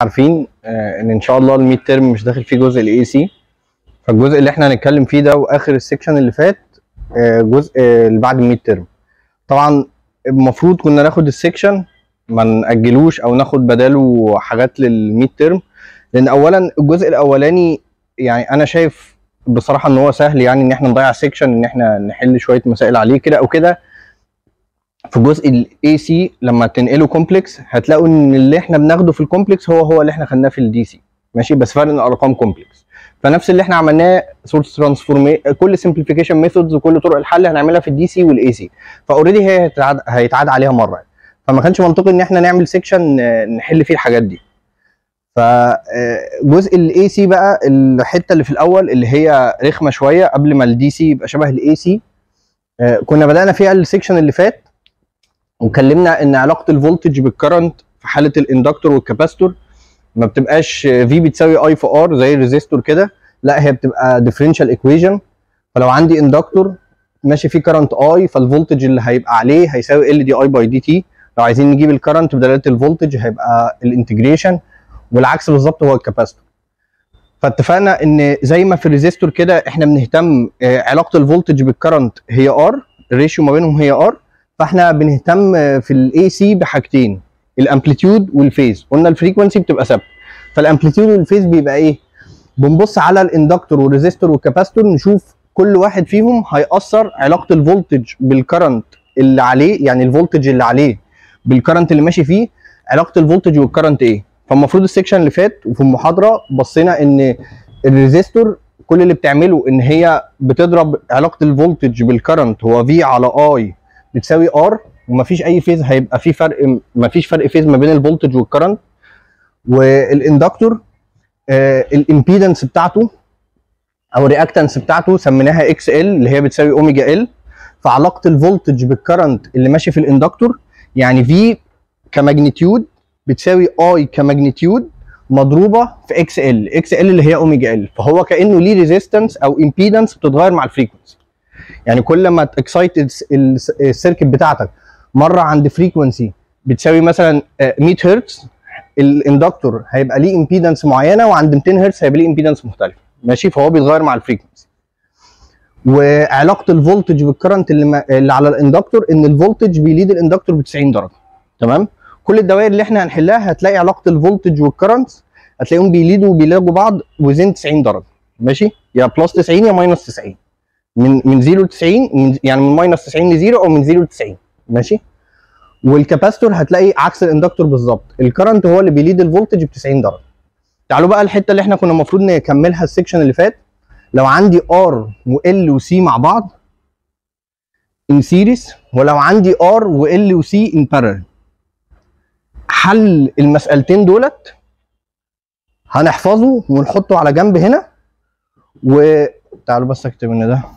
عارفين آه، ان ان شاء الله الميد ترم مش داخل فيه جزء الاي سي فالجزء اللي احنا هنتكلم فيه ده واخر السكشن اللي فات آه، جزء آه، اللي بعد الميد ترم طبعا المفروض كنا ناخد السكشن ما ناجلوش او ناخد بداله حاجات للميد ترم لان اولا الجزء الاولاني يعني انا شايف بصراحه ان هو سهل يعني ان احنا نضيع سيكشن ان احنا نحل شويه مسائل عليه كده او كده في جزء الاي سي لما تنقله كومبلكس هتلاقوا ان اللي احنا بناخده في الكومبلكس هو هو اللي احنا خدناه في الدي سي ماشي بس فرق ان الارقام كومبلكس فنفس اللي احنا عملناه سورس ترانسفورم كل سمبليفيكيشن ميثودز وكل طرق الحل هنعملها في الدي سي والاي سي فاوريدي هي هيتعاد هيتعاد عليها مره فما كانش منطقي ان احنا نعمل سيكشن نحل فيه الحاجات دي فجزء الاي سي بقى الحته اللي في الاول اللي هي رخمه شويه قبل ما الدي سي يبقى شبه الاي سي كنا بدانا فيها السيكشن اللي فات وكلمنا ان علاقه الفولتج بالكرنت في حاله الاندكتور والكاباستور ما بتبقاش في بتساوي اي في ار زي الريزيستور كده لا هي بتبقى ديفرنشال ايكويشن فلو عندي اندكتور ماشي فيه كرنت اي فالفولتج اللي هيبقى عليه هيساوي ال دي اي باي دي تي لو عايزين نجيب الكرنت بدلاله الفولتج هيبقى الانتجريشن والعكس بالظبط هو الكاباستور فاتفقنا ان زي ما في الريزيستور كده احنا بنهتم آه، علاقه الفولتج بالكرنت هي ار الريشيو ما بينهم هي ار فاحنا بنهتم آه، في الاي سي بحاجتين الامبليتيود والفيز قلنا الفريكونسي بتبقى ثابته فالامبليتيود والفيز بيبقى ايه بنبص على الاندكتور والريزيستور والكاباستور نشوف كل واحد فيهم هيأثر علاقه الفولتج بالكرنت اللي عليه يعني الفولتج اللي عليه بالكرنت اللي ماشي فيه علاقه الفولتج والكرنت ايه فالمفروض السكشن اللي فات وفي المحاضره بصينا ان الريزيستور كل اللي بتعمله ان هي بتضرب علاقه الفولتج بالكرنت هو في على اي بتساوي ار ومفيش اي فيز هيبقى في فرق مفيش فرق فيز ما بين الفولتج والكرنت والاندكتور آه الامبيدنس بتاعته او الرياكتنس بتاعته سميناها اكس ال اللي هي بتساوي اوميجا ال فعلاقه الفولتج بالكرنت اللي ماشي في الاندكتور يعني في كماجنتيود بتساوي اي كماجنتيود مضروبه في اكس ال اكس ال اللي هي اوميجا ال فهو كانه ليه ريزيستنس او امبيدنس بتتغير مع الفريكونسي يعني كل ما تكسايت السيركت بتاعتك مره عند فريكونسي بتساوي مثلا آه، 100 هرتز الاندكتور هيبقى ليه امبيدنس معينه وعند 200 هرتز هيبقى ليه امبيدنس مختلفه ماشي فهو بيتغير مع الفريكونسي وعلاقه الفولتج بالكرنت اللي, ما اللي على الاندكتور ان الفولتج بيليد الاندكتور ب 90 درجه تمام كل الدوائر اللي احنا هنحلها هتلاقي علاقه الفولتج والكرنت هتلاقيهم بيليدوا وبيلاقوا بعض وزين 90 درجه ماشي يا بلس 90 يا ماينس 90 من من 0 ل 90 من يعني من ماينس 90 ل 0 او من 0 ل 90 ماشي والكاباستور هتلاقي عكس الاندكتور بالظبط الكرنت هو اللي بيليد الفولتج ب 90 درجه تعالوا بقى الحته اللي احنا كنا المفروض نكملها السكشن اللي فات لو عندي ار وال وسي مع بعض ان سيريس ولو عندي ار وال وسي ان بارل حل المسألتين دولت هنحفظه ونحطه على جنب هنا وتعالوا بس اكتب ان ده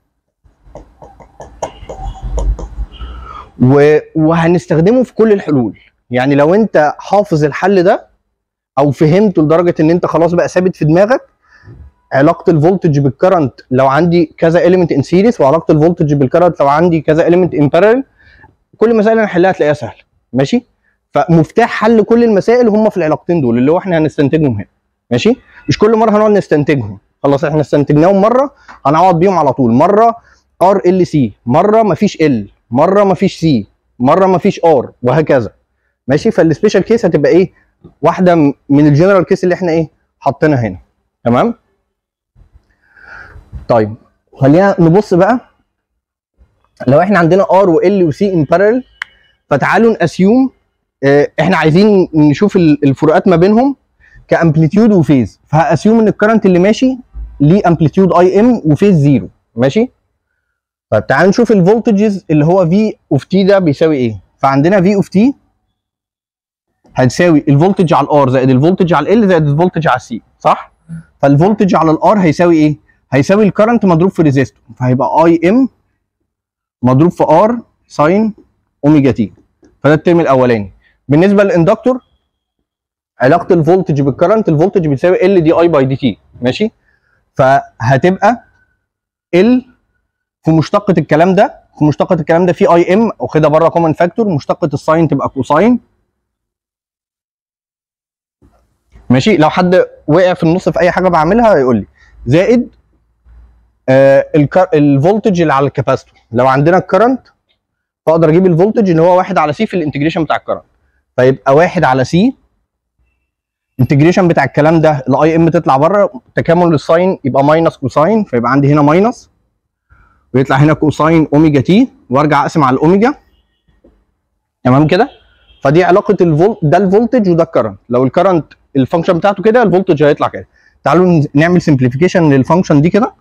و... وهنستخدمه في كل الحلول يعني لو انت حافظ الحل ده او فهمته لدرجه ان انت خلاص بقى ثابت في دماغك علاقه الفولتج بالكرنت لو عندي كذا اليمنت ان سيريس وعلاقه الفولتج بالكرنت لو عندي كذا اليمنت ان بارل كل مسائل هنحلها هتلاقيها سهله ماشي فمفتاح حل كل المسائل هم في العلاقتين دول اللي هو احنا هنستنتجهم هنا ماشي مش كل مره هنقعد نستنتجهم خلاص احنا استنتجناهم مره هنقعد بيهم على طول مره ار ال سي مره مفيش ال مره مفيش سي مره مفيش ار وهكذا ماشي فالسبيشال كيس هتبقى ايه واحده م- من الجنرال كيس اللي احنا ايه حاطينها هنا تمام طيب خلينا نبص بقى لو احنا عندنا ار وال وسي ان بارل فتعالوا ناسيوم آه، احنا عايزين نشوف ال- الفروقات ما بينهم كامبليتيود وفيز فهاسيوم ان الكرنت اللي ماشي ليه امبليتيود اي ام وفيز زيرو ماشي طيب تعالوا نشوف الفولتجز اللي هو في اوف تي ده بيساوي ايه فعندنا في اوف تي هتساوي الفولتج على الار زائد الفولتج على ال زائد الفولتج على السي صح فالفولتج على الار هيساوي ايه هيساوي الكرنت مضروب في ريزيستور فهيبقى اي ام مضروب في ار ساين اوميجا تي فده الترم الاولاني بالنسبه للاندكتور علاقه الفولتج بالكرنت الفولتج بتساوي ال دي اي باي دي تي ماشي فهتبقى ال في مشتقه الكلام ده في مشتقه الكلام ده في اي ام واخدها بره كومن فاكتور مشتقه الساين تبقى كوساين ماشي لو حد وقع في النص في اي حاجه بعملها يقول لي زائد آه الكر... الفولتج اللي على الكاباستور لو عندنا الكرنت فاقدر اجيب الفولتج اللي هو واحد على سي في الانتجريشن بتاع الكرنت فيبقى واحد على سي الانتجريشن بتاع الكلام ده الاي ام تطلع بره تكامل للساين يبقى ماينس كوساين فيبقى عندي هنا ماينس ويطلع هنا كوساين اوميجا تي وارجع اقسم على الاوميجا تمام كده فدي علاقه الفولت ده الفولتج وده الكرنت لو الكرنت الفانكشن بتاعته كده الفولتج هيطلع كده تعالوا نعمل سمبليفيكيشن للفانكشن دي كده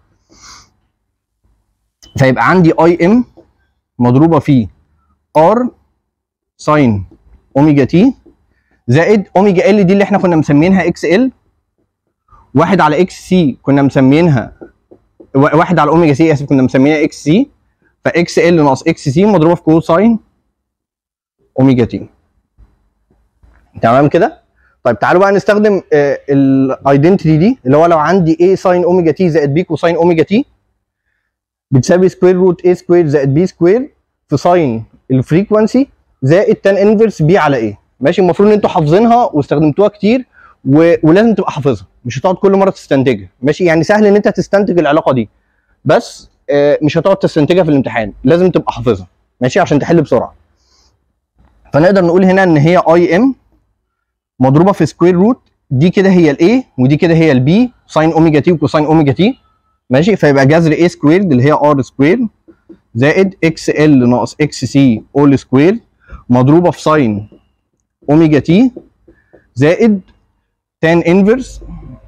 فيبقى عندي اي ام مضروبه في ار ساين اوميجا تي زائد اوميجا ال دي اللي احنا كنا مسمينها اكس ال واحد على اكس سي كنا مسمينها واحد على اوميجا سي اسف كنا مسمينها اكس سي فاكس ال ناقص اكس سي مضروبه في كوساين اوميجا تي تمام كده طيب تعالوا بقى نستخدم الايدنتيتي دي اللي هو لو عندي a ساين اوميجا تي زائد b كوساين اوميجا تي بتساوي سكوير روت a سكوير زائد b سكوير في ساين الفريكونسي زائد تان انفرس b على a ماشي المفروض ان انتوا حافظينها واستخدمتوها كتير و... ولازم تبقى حافظها مش هتقعد كل مره تستنتجها ماشي يعني سهل ان انت تستنتج العلاقه دي بس آه مش هتقعد تستنتجها في الامتحان لازم تبقى حافظها ماشي عشان تحل بسرعه فنقدر نقول هنا ان هي اي ام مضروبه في سكوير روت دي كده هي الاي ودي كده هي البي ساين اوميجا تي وكوساين اوميجا تي ماشي فيبقى جذر اي سكويرد اللي هي ار سكوير زائد اكس ال ناقص اكس سي اول سكوير مضروبه في ساين اوميجا تي زائد تان انفرس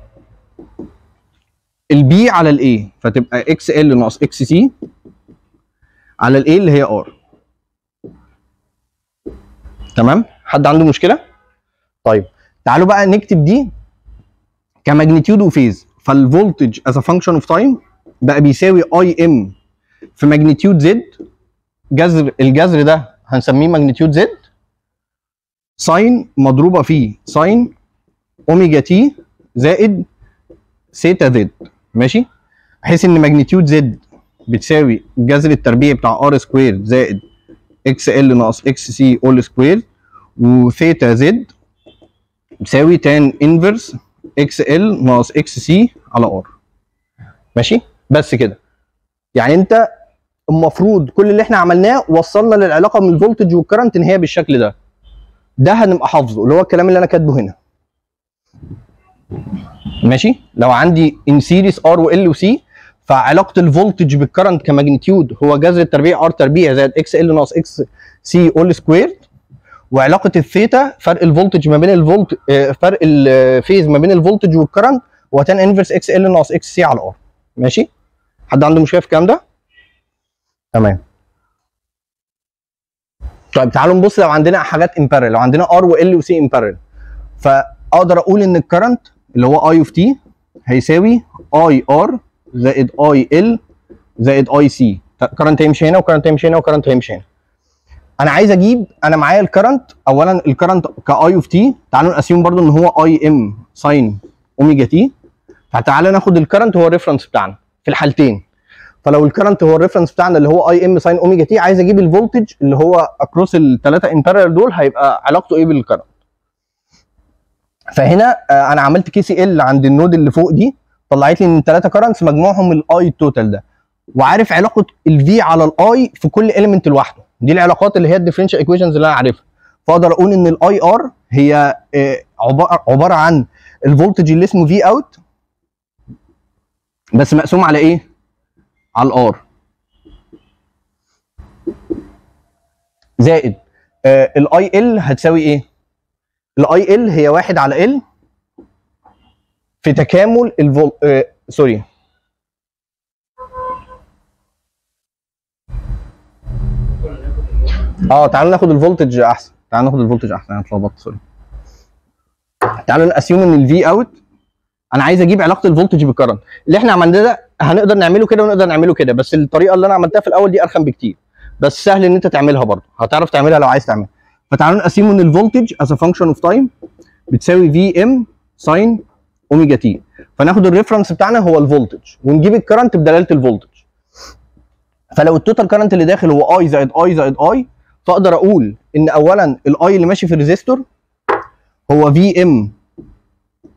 البي على الاي فتبقى اكس ال ناقص اكس سي على الاي اللي هي ار تمام حد عنده مشكله طيب تعالوا بقى نكتب دي كماجنتيود وفيز فالفولتج از ا فانكشن اوف تايم بقى بيساوي اي ام في ماجنتيود زد جذر الجذر ده هنسميه ماجنتيود زد ساين مضروبه في ساين اوميجا تي زائد سيتا زد ماشي بحيث ان ماجنتيود زد بتساوي الجذر التربيعي بتاع ار سكوير زائد اكس ال ناقص اكس سي اول سكوير وثيتا زد بتساوي تان انفرس اكس ال ناقص اكس سي على ار ماشي بس كده يعني انت المفروض كل اللي احنا عملناه وصلنا للعلاقه من الفولتج والكرنت ان هي بالشكل ده ده هنبقى حافظه اللي هو الكلام اللي انا كاتبه هنا ماشي لو عندي ان سيريس ار وال وسي فعلاقه الفولتج بالكرنت كماجنتيود هو جذر التربيع ار تربيع زائد اكس ال ناقص اكس سي اول سكوير وعلاقه الثيتا فرق الفولتج ما بين الفولت فرق الفيز ما بين الفولتج والكرنت هو تان انفرس اكس ال ناقص اكس سي على ار ماشي حد عنده مشكله في الكلام ده تمام طيب تعالوا نبص لو عندنا حاجات امبارل لو عندنا ار وال وسي امبارل فاقدر اقول ان الكرنت اللي هو اي اوف تي هيساوي اي ار زائد اي ال زائد اي سي كرنت هيمشي هنا وكرنت هيمشي هنا وكرنت هيمشي هنا انا عايز اجيب انا معايا الكرنت اولا الكرنت كاي اوف تي تعالوا نقسم برضو ان هو اي ام ساين اوميجا تي فتعالى ناخد الكرنت هو الريفرنس بتاعنا في الحالتين فلو الكرنت هو الريفرنس بتاعنا اللي هو اي ام ساين اوميجا تي عايز اجيب الفولتج اللي هو اكروس الثلاثه امبيرال دول هيبقى علاقته ايه بالكرنت فهنا آه انا عملت كي سي ال عند النود اللي فوق دي طلعت لي ان الثلاثه كرنتس مجموعهم الاي التوتال ده وعارف علاقه الفي على الاي في كل اليمنت لوحده دي العلاقات اللي هي الديفرنشال ايكويشنز اللي انا عارفها فاقدر اقول ان الاي ار هي آه عباره عن الفولتج اللي اسمه في اوت بس مقسوم على ايه؟ على الار زائد الاي ال هتساوي ايه؟ الاي ال هي واحد على ال في تكامل الفول آه سوري اه تعالوا ناخد الفولتج احسن تعالوا ناخد الفولتج احسن انا اتلخبطت سوري تعالوا ناسيوم ان الفي اوت انا عايز اجيب علاقه الفولتج بالكرنت اللي احنا عملناه ده هنقدر نعمله كده ونقدر نعمله كده بس الطريقه اللي انا عملتها في الاول دي ارخم بكتير بس سهل ان انت تعملها برضه هتعرف تعملها لو عايز تعملها فتعالوا نقسمه ان الفولتج از فانكشن اوف تايم بتساوي في ام ساين اوميجا تي فناخد الريفرنس بتاعنا هو الفولتج ونجيب الكرنت بدلاله الفولتج فلو التوتال كرنت اللي داخل هو اي زائد اي زائد اي فاقدر اقول ان اولا الاي اللي ماشي في الريزيستور هو في ام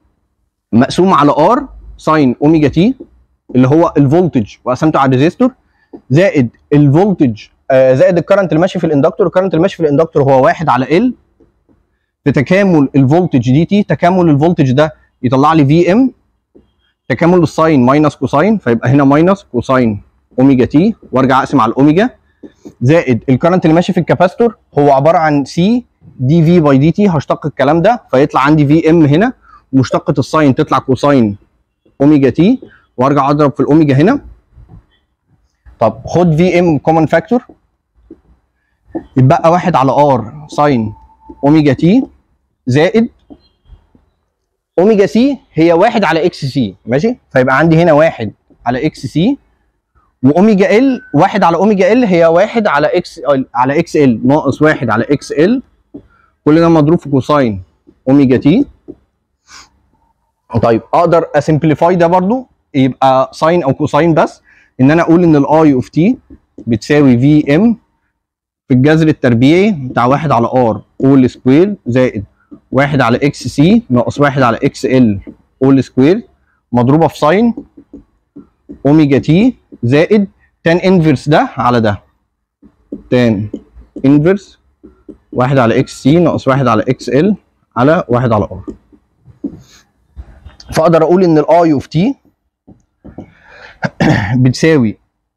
مقسوم على ار ساين اوميجا تي اللي هو الفولتج وقسمته على الريزيستور زائد الفولتج آه زائد الكرنت اللي ماشي في الاندكتور الكرنت اللي ماشي في الاندكتور هو واحد على ال في تكامل الفولتج دي تي تكامل الفولتج ده يطلع لي في ام تكامل الساين ماينس كوساين فيبقى هنا ماينس كوساين اوميجا تي وارجع اقسم على الاوميجا زائد الكرنت اللي ماشي في الكاباستور هو عباره عن سي دي في باي دي تي هشتق الكلام ده فيطلع عندي في ام هنا مشتقه الساين تطلع كوساين اوميجا تي وارجع اضرب في الاوميجا هنا طب خد في ام كومن فاكتور يتبقى واحد على ار ساين اوميجا تي زائد اوميجا سي هي واحد على اكس سي ماشي فيبقى عندي هنا واحد على اكس سي واوميجا ال واحد على اوميجا ال هي واحد على اكس على اكس ال ناقص واحد على اكس ال كل ده مضروب في كوساين اوميجا تي طيب اقدر اسمبليفاي ده برضو يبقى ساين او كوساين بس ان انا اقول ان الاي اوف تي بتساوي في ام في الجذر التربيعي بتاع واحد على ار اول سكوير زائد واحد على اكس سي ناقص واحد على اكس ال اول سكوير مضروبه في ساين اوميجا تي زائد تان انفرس ده على ده تان انفرس واحد على اكس سي ناقص واحد على اكس ال على واحد على ار فاقدر اقول ان الاي اوف تي بتساوي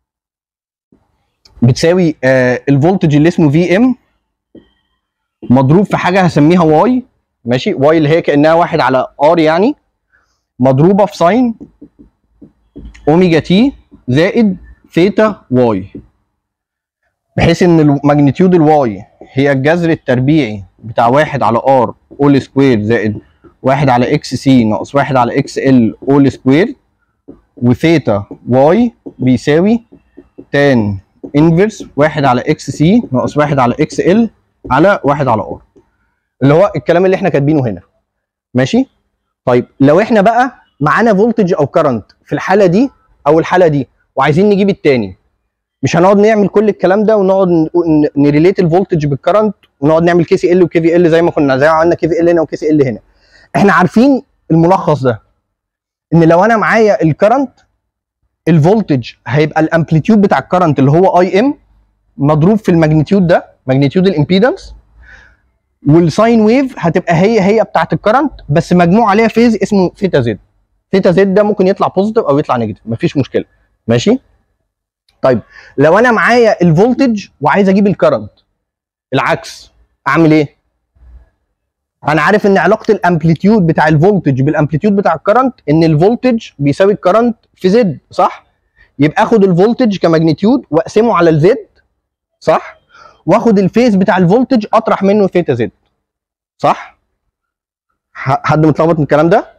بتساوي آه الفولتج اللي اسمه في ام مضروب في حاجه هسميها واي ماشي واي اللي هي كانها واحد على ار يعني مضروبه في ساين اوميجا تي زائد ثيتا واي بحيث ان الماجنتيود الواي هي الجذر التربيعي بتاع واحد على ار اول سكوير زائد واحد على اكس سي ناقص واحد على اكس ال اول سكوير وثيتا واي بيساوي تان انفرس واحد على اكس سي ناقص واحد على اكس ال على واحد على ار اللي هو الكلام اللي احنا كاتبينه هنا ماشي طيب لو احنا بقى معانا فولتج او كرنت في الحاله دي او الحاله دي وعايزين نجيب التاني مش هنقعد نعمل كل الكلام ده ونقعد نريليت الفولتج بالكرنت ونقعد نعمل كي سي ال وكي في ال زي ما كنا زي ما عملنا كي في ال هنا وكي سي ال هنا احنا عارفين الملخص ده ان لو انا معايا الكرنت الفولتج هيبقى الامبليتيود بتاع الكرنت اللي هو اي ام مضروب في الماجنتيود ده ماجنتيود الامبيدنس والساين ويف هتبقى هي هي بتاعت الكرنت بس مجموع عليها فيز اسمه ثيتا زد ثيتا زد ده ممكن يطلع بوزيتيف او يطلع نيجاتيف مفيش مشكله ماشي طيب لو انا معايا الفولتج وعايز اجيب الكرنت العكس اعمل ايه انا عارف ان علاقه الامبليتيود بتاع الفولتج بالامبليتيود بتاع الكرنت ان الفولتج بيساوي الكرنت في زد صح يبقى اخد الفولتج كماجنتيود واقسمه على الزد صح واخد الفيز بتاع الفولتج اطرح منه ثيتا زد صح حد متلخبط من الكلام ده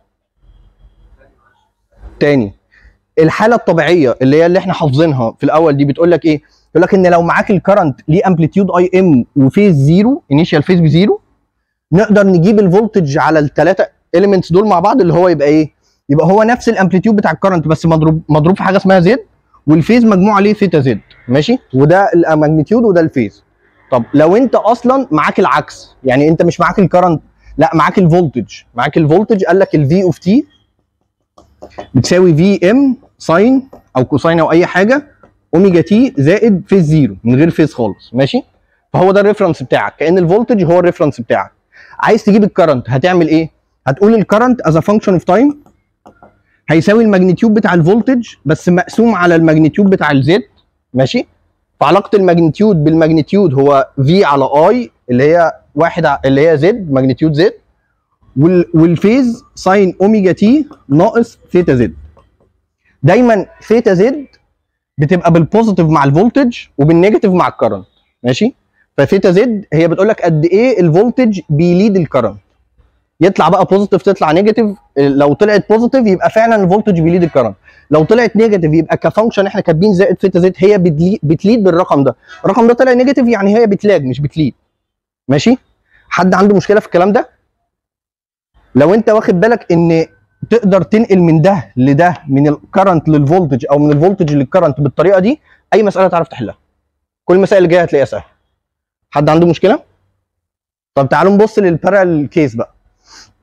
تاني الحاله الطبيعيه اللي هي اللي احنا حافظينها في الاول دي بتقول لك ايه بتقول لك ان لو معاك الكرنت ليه امبليتيود اي ام وفيز زيرو انيشال فيز بزيرو نقدر نجيب الفولتج على الثلاثه اليمنتس دول مع بعض اللي هو يبقى ايه يبقى هو نفس الامبليتيود بتاع الكرنت بس مضروب مضروب في حاجه اسمها زد والفيز مجموع عليه ثيتا زد ماشي وده الماجنتيود وده الفيز طب لو انت اصلا معاك العكس يعني انت مش معاك الكرنت لا معاك الفولتج معاك الفولتج قال لك الفي اوف تي بتساوي في ام ساين او كوساين او اي حاجه اوميجا تي زائد فيز زيرو من غير فيز خالص ماشي فهو ده الريفرنس بتاعك كان الفولتج هو الريفرنس بتاعك عايز تجيب الكرنت هتعمل ايه هتقول الكرنت از فانكشن اوف تايم هيساوي الماجنتيود بتاع الفولتج بس مقسوم على الماجنتيود بتاع الزد ماشي فعلاقه الماجنتيود بالماجنتيود هو في على اي اللي هي واحد اللي هي زد ماجنتيود زد والفيز ساين اوميجا تي ناقص ثيتا زد دايما ثيتا زد بتبقى بالبوزيتيف مع الفولتج وبالنيجاتيف مع الكرنت ماشي فثيتا زد هي بتقول لك قد ايه الفولتج بيليد الكرنت يطلع بقى بوزيتيف تطلع نيجاتيف لو طلعت بوزيتيف يبقى فعلا الفولتج بيليد الكرنت لو طلعت نيجاتيف يبقى كفانكشن احنا كاتبين زائد ثيتا زد هي بتليد بالرقم ده الرقم ده طلع نيجاتيف يعني هي بتلاج مش بتليد ماشي حد عنده مشكله في الكلام ده لو انت واخد بالك ان تقدر تنقل من ده لده من الكرنت للفولتج او من الفولتج للكرنت بالطريقه دي اي مساله تعرف تحلها كل المسائل اللي جايه هتلاقيها سهله حد عنده مشكله طب تعالوا نبص للبارال كيس بقى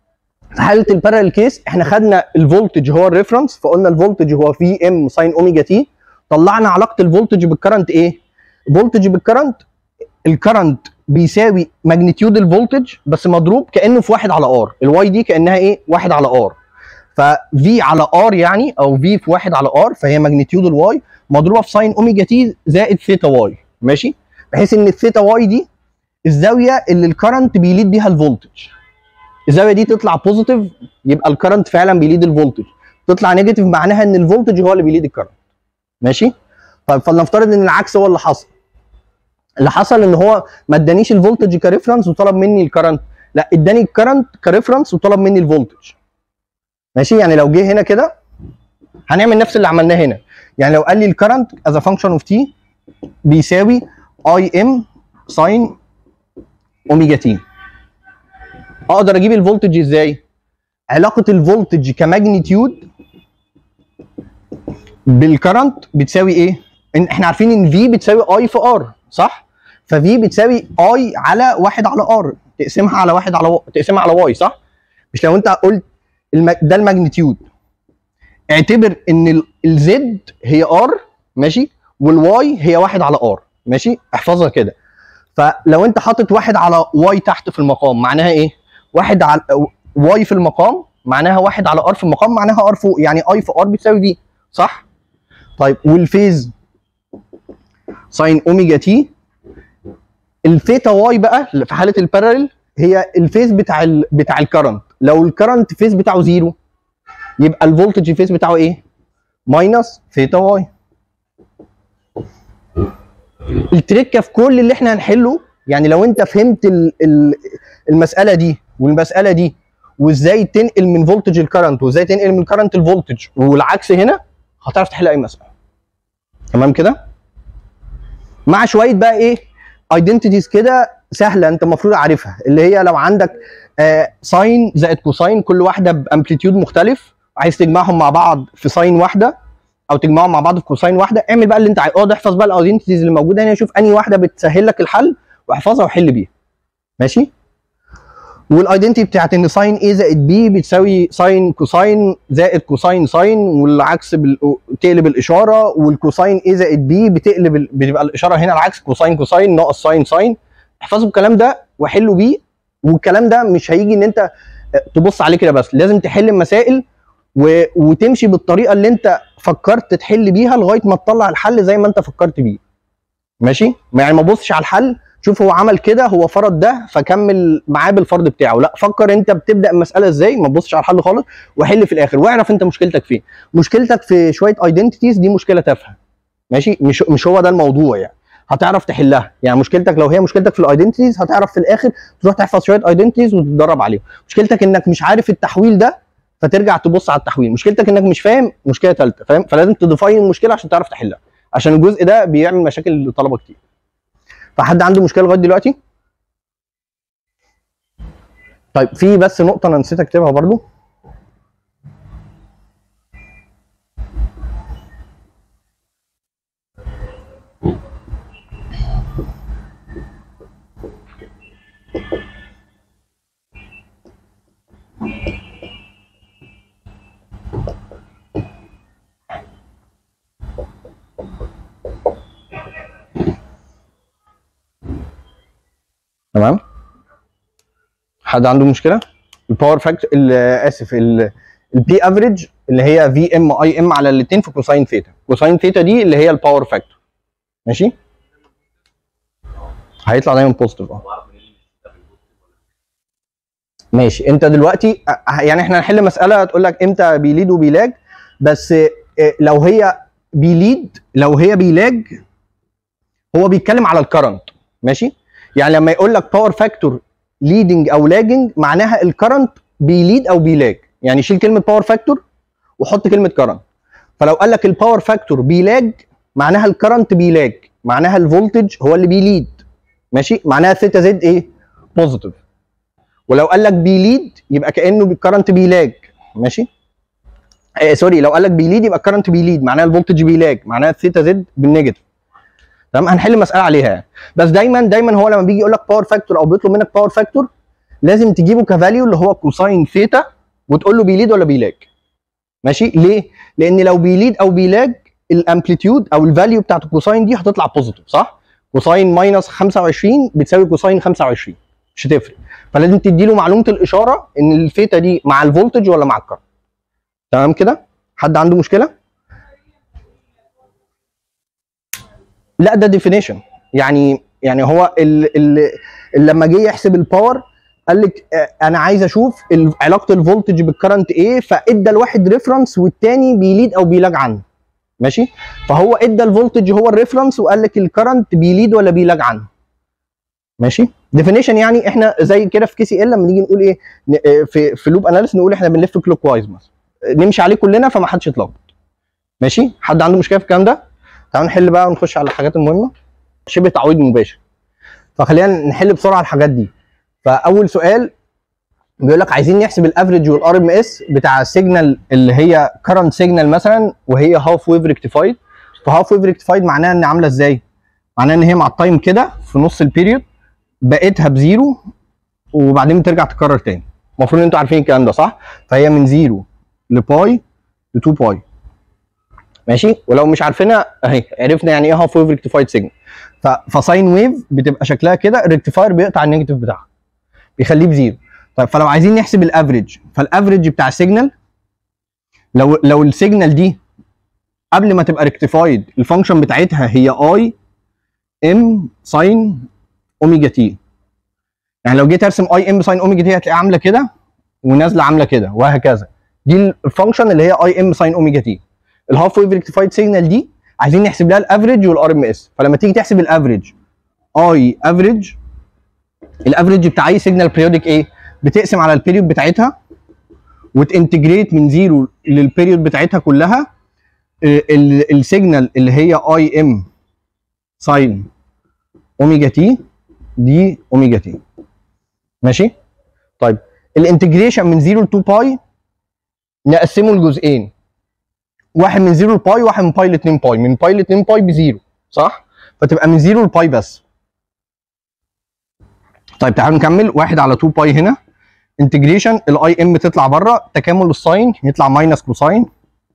في حاله البارallel كيس احنا خدنا الفولتج هو الريفرنس فقلنا الفولتج هو في ام ساين اوميجا تي طلعنا علاقه الفولتج بالكرنت ايه؟ فولتج بالكرنت الكرنت بيساوي ماجنتيود الفولتج بس مضروب كانه في واحد على ار الواي دي كانها ايه؟ واحد على ار ففي على ار يعني او في في واحد على ار فهي ماجنتيود الواي مضروبه في ساين اوميجا تي زائد ثيتا واي ماشي؟ بحيث ان الثيتا واي دي الزاويه اللي الكرنت بيليد بيها الفولتج الزاويه دي تطلع بوزيتيف يبقى الكرنت فعلا بيليد الفولتج تطلع نيجاتيف معناها ان الفولتج هو اللي بيليد الكرنت ماشي طيب فلنفترض ان العكس هو اللي حصل اللي حصل ان هو ما ادانيش الفولتج كريفرنس وطلب مني الكرنت لا اداني الكرنت كريفرنس وطلب مني الفولتج ماشي يعني لو جه هنا كده هنعمل نفس اللي عملناه هنا يعني لو قال لي الكرنت از فانكشن اوف تي بيساوي اي ام ساين اوميجا تي اقدر اجيب الفولتج ازاي علاقه الفولتج كماجنتيود بالكرنت بتساوي ايه إن احنا عارفين ان في بتساوي اي في ار صح ففي بتساوي اي على واحد على ار تقسمها على واحد على و... تقسمها على واي صح مش لو انت قلت الم... ده الماجنتيود اعتبر ان الزد هي ار ماشي والواي هي واحد على ار ماشي احفظها كده فلو انت حاطط واحد على واي تحت في المقام معناها ايه واحد على واي في المقام معناها واحد على ار في المقام معناها ار فوق يعني اي في ار بتساوي في صح طيب والفيز ساين اوميجا تي الثيتا واي بقى في حاله البارالل هي الفيز بتاع ال بتاع الكرنت لو الكرنت فيز بتاعه زيرو يبقى الفولتج فيز بتاعه ايه ماينس ثيتا واي التركه في كل اللي احنا هنحله يعني لو انت فهمت ال ال المساله دي والمساله دي وازاي تنقل من فولتج الكرنت وازاي تنقل من كرنت الفولتج والعكس هنا هتعرف تحل اي مساله تمام كده مع شويه بقى ايه ايدنتيتيز كده سهله انت المفروض عارفها اللي هي لو عندك آه ساين زائد كوساين كل واحده بامبليتيود مختلف عايز تجمعهم مع بعض في ساين واحده او تجمعهم مع بعض في كوساين واحده اعمل بقى اللي انت عايز اقعد احفظ بقى الايدنتيتيز اللي موجوده هنا شوف انهي واحده بتسهل لك الحل واحفظها وحل بيها ماشي والايدنتي بتاعت ان ساين اي زائد بي بتساوي ساين كوساين زائد كوساين ساين والعكس بال... تقلب الاشاره والكوساين اي زائد بي بتقلب ال... بتبقى الاشاره هنا العكس كوساين كوساين ناقص ساين ساين احفظوا الكلام ده وحلوا بيه والكلام ده مش هيجي ان انت تبص عليه كده بس لازم تحل المسائل و... وتمشي بالطريقه اللي انت فكرت تحل بيها لغايه ما تطلع الحل زي ما انت فكرت بيه ماشي يعني ما تبصش على الحل شوف هو عمل كده هو فرض ده فكمل معاه بالفرض بتاعه لا فكر انت بتبدا المساله ازاي ما تبصش على الحل خالص وحل في الاخر واعرف انت مشكلتك فين مشكلتك في شويه ايدنتيتيز دي مشكله تافهه ماشي مش مش هو ده الموضوع يعني هتعرف تحلها يعني مشكلتك لو هي مشكلتك في الايدنتيتيز هتعرف في الاخر تروح تحفظ شويه ايدنتيتيز وتتدرب عليهم مشكلتك انك مش عارف التحويل ده فترجع تبص على التحويل مشكلتك انك مش فاهم مشكله ثالثه فاهم فلازم تديفاين المشكله عشان تعرف تحلها عشان الجزء ده بيعمل مشاكل لطلبه كتير فحد عنده مشكله لغايه دلوقتي طيب في بس نقطه انا نسيت اكتبها برضو تمام حد عنده مشكله الباور فاكتور اسف البي افريج اللي هي في ام اي ام على الاثنين في كوساين ثيتا كوساين ثيتا دي اللي هي الباور فاكتور ماشي هيطلع دايما بوزيتيف اه ماشي انت دلوقتي يعني احنا هنحل مساله تقول لك امتى بيليد وبيلاج بس لو هي بيليد لو هي بيلاج هو بيتكلم على الكرنت ماشي يعني لما يقول لك باور فاكتور ليدنج او لاجنج معناها الكرنت بيليد او بيلاج يعني شيل كلمه باور فاكتور وحط كلمه كرنت فلو قال لك الباور فاكتور بيلاج معناها الكرنت بيلاج معناها الفولتج هو اللي بيليد ماشي معناها ثيتا زد ايه بوزيتيف ولو قال لك بيليد يبقى كانه الكرنت بيلاج ماشي آه سوري لو قال لك بيليد يبقى الكرنت بيليد معناها الفولتج بيلاج معناها الثيتا زد بالنيجاتيف تمام هنحل مساله عليها يعني. بس دايما دايما هو لما بيجي يقول لك باور فاكتور او بيطلب منك باور فاكتور لازم تجيبه كفاليو اللي هو كوساين ثيتا وتقول له بيليد ولا بيلاج ماشي ليه لان لو بيليد او بيلاج الامبليتيود او الفاليو بتاعت الكوساين دي هتطلع بوزيتيف صح كوساين ماينس 25 بتساوي كوساين 25 مش هتفرق فلازم تدي له معلومه الاشاره ان الثيتا دي مع الفولتج ولا مع الكرنت تمام كده حد عنده مشكله لا ده ديفينيشن يعني يعني هو ال ال لما جه يحسب الباور قال لك آه، انا عايز اشوف ال- علاقه الفولتج بالكرنت ايه فادى الواحد ريفرنس والتاني بيليد او بيلاج عنه ماشي فهو ادى الفولتج هو الريفرنس وقال لك الكرنت بيليد ولا بيلاج عنه ماشي ديفينيشن يعني احنا زي كده في كي سي ال لما نيجي نقول ايه ن- آه، في في لوب اناليس نقول احنا بنلف كلوك وايز مثلا نمشي عليه كلنا فما حدش يتلخبط ماشي حد عنده مشكله في الكلام ده تعالوا نحل بقى ونخش على الحاجات المهمه شبه تعويض مباشر فخلينا نحل بسرعه الحاجات دي فاول سؤال بيقول لك عايزين نحسب الافريج والار ام اس بتاع السيجنال اللي هي كرنت سيجنال مثلا وهي هاف ويف ريكتيفايد فهاف ويف ريكتيفايد معناها ان عامله ازاي؟ معناها ان هي مع التايم كده في نص البيريود بقيتها بزيرو وبعدين بترجع تكرر تاني المفروض ان انتوا عارفين الكلام ده صح؟ فهي من زيرو لباي ل 2 باي ماشي ولو مش عارفينها اهي عرفنا يعني ايه هاف ويف ريكتيفايد سيجنال فساين ويف بتبقى شكلها كده الريكتيفاير بيقطع النيجاتيف بتاعها بيخليه بزيرو طيب فلو عايزين نحسب الافريج فالافريج بتاع السيجنال لو لو السيجنال دي قبل ما تبقى ريكتيفايد الفانكشن بتاعتها هي اي ام ساين اوميجا تي يعني لو جيت ارسم اي ام ساين اوميجا تي هتلاقيها عامله كده ونازله عامله كده وهكذا دي الفانكشن اللي هي اي ام ساين اوميجا تي الهاف ويف ريكتيفايد سيجنال دي عايزين نحسب لها الافريج والار ام اس فلما تيجي تحسب الافريج اي افريج الافريج بتاع اي سيجنال بريودك ايه بتقسم على البيريود بتاعتها وتنتجريت من زيرو للبيريود بتاعتها كلها ال- ال- السيجنال اللي هي اي ام ساين اوميجا تي دي اوميجا تي ماشي طيب الانتجريشن من 0 ل 2 باي نقسمه لجزئين واحد من 0 لباي واحد من باي ل 2 باي من باي ل 2 باي بزيرو صح فتبقى من 0 لباي بس طيب تعالوا نكمل واحد على 2 باي هنا انتجريشن الاي ام تطلع بره تكامل الساين يطلع ماينس كوساين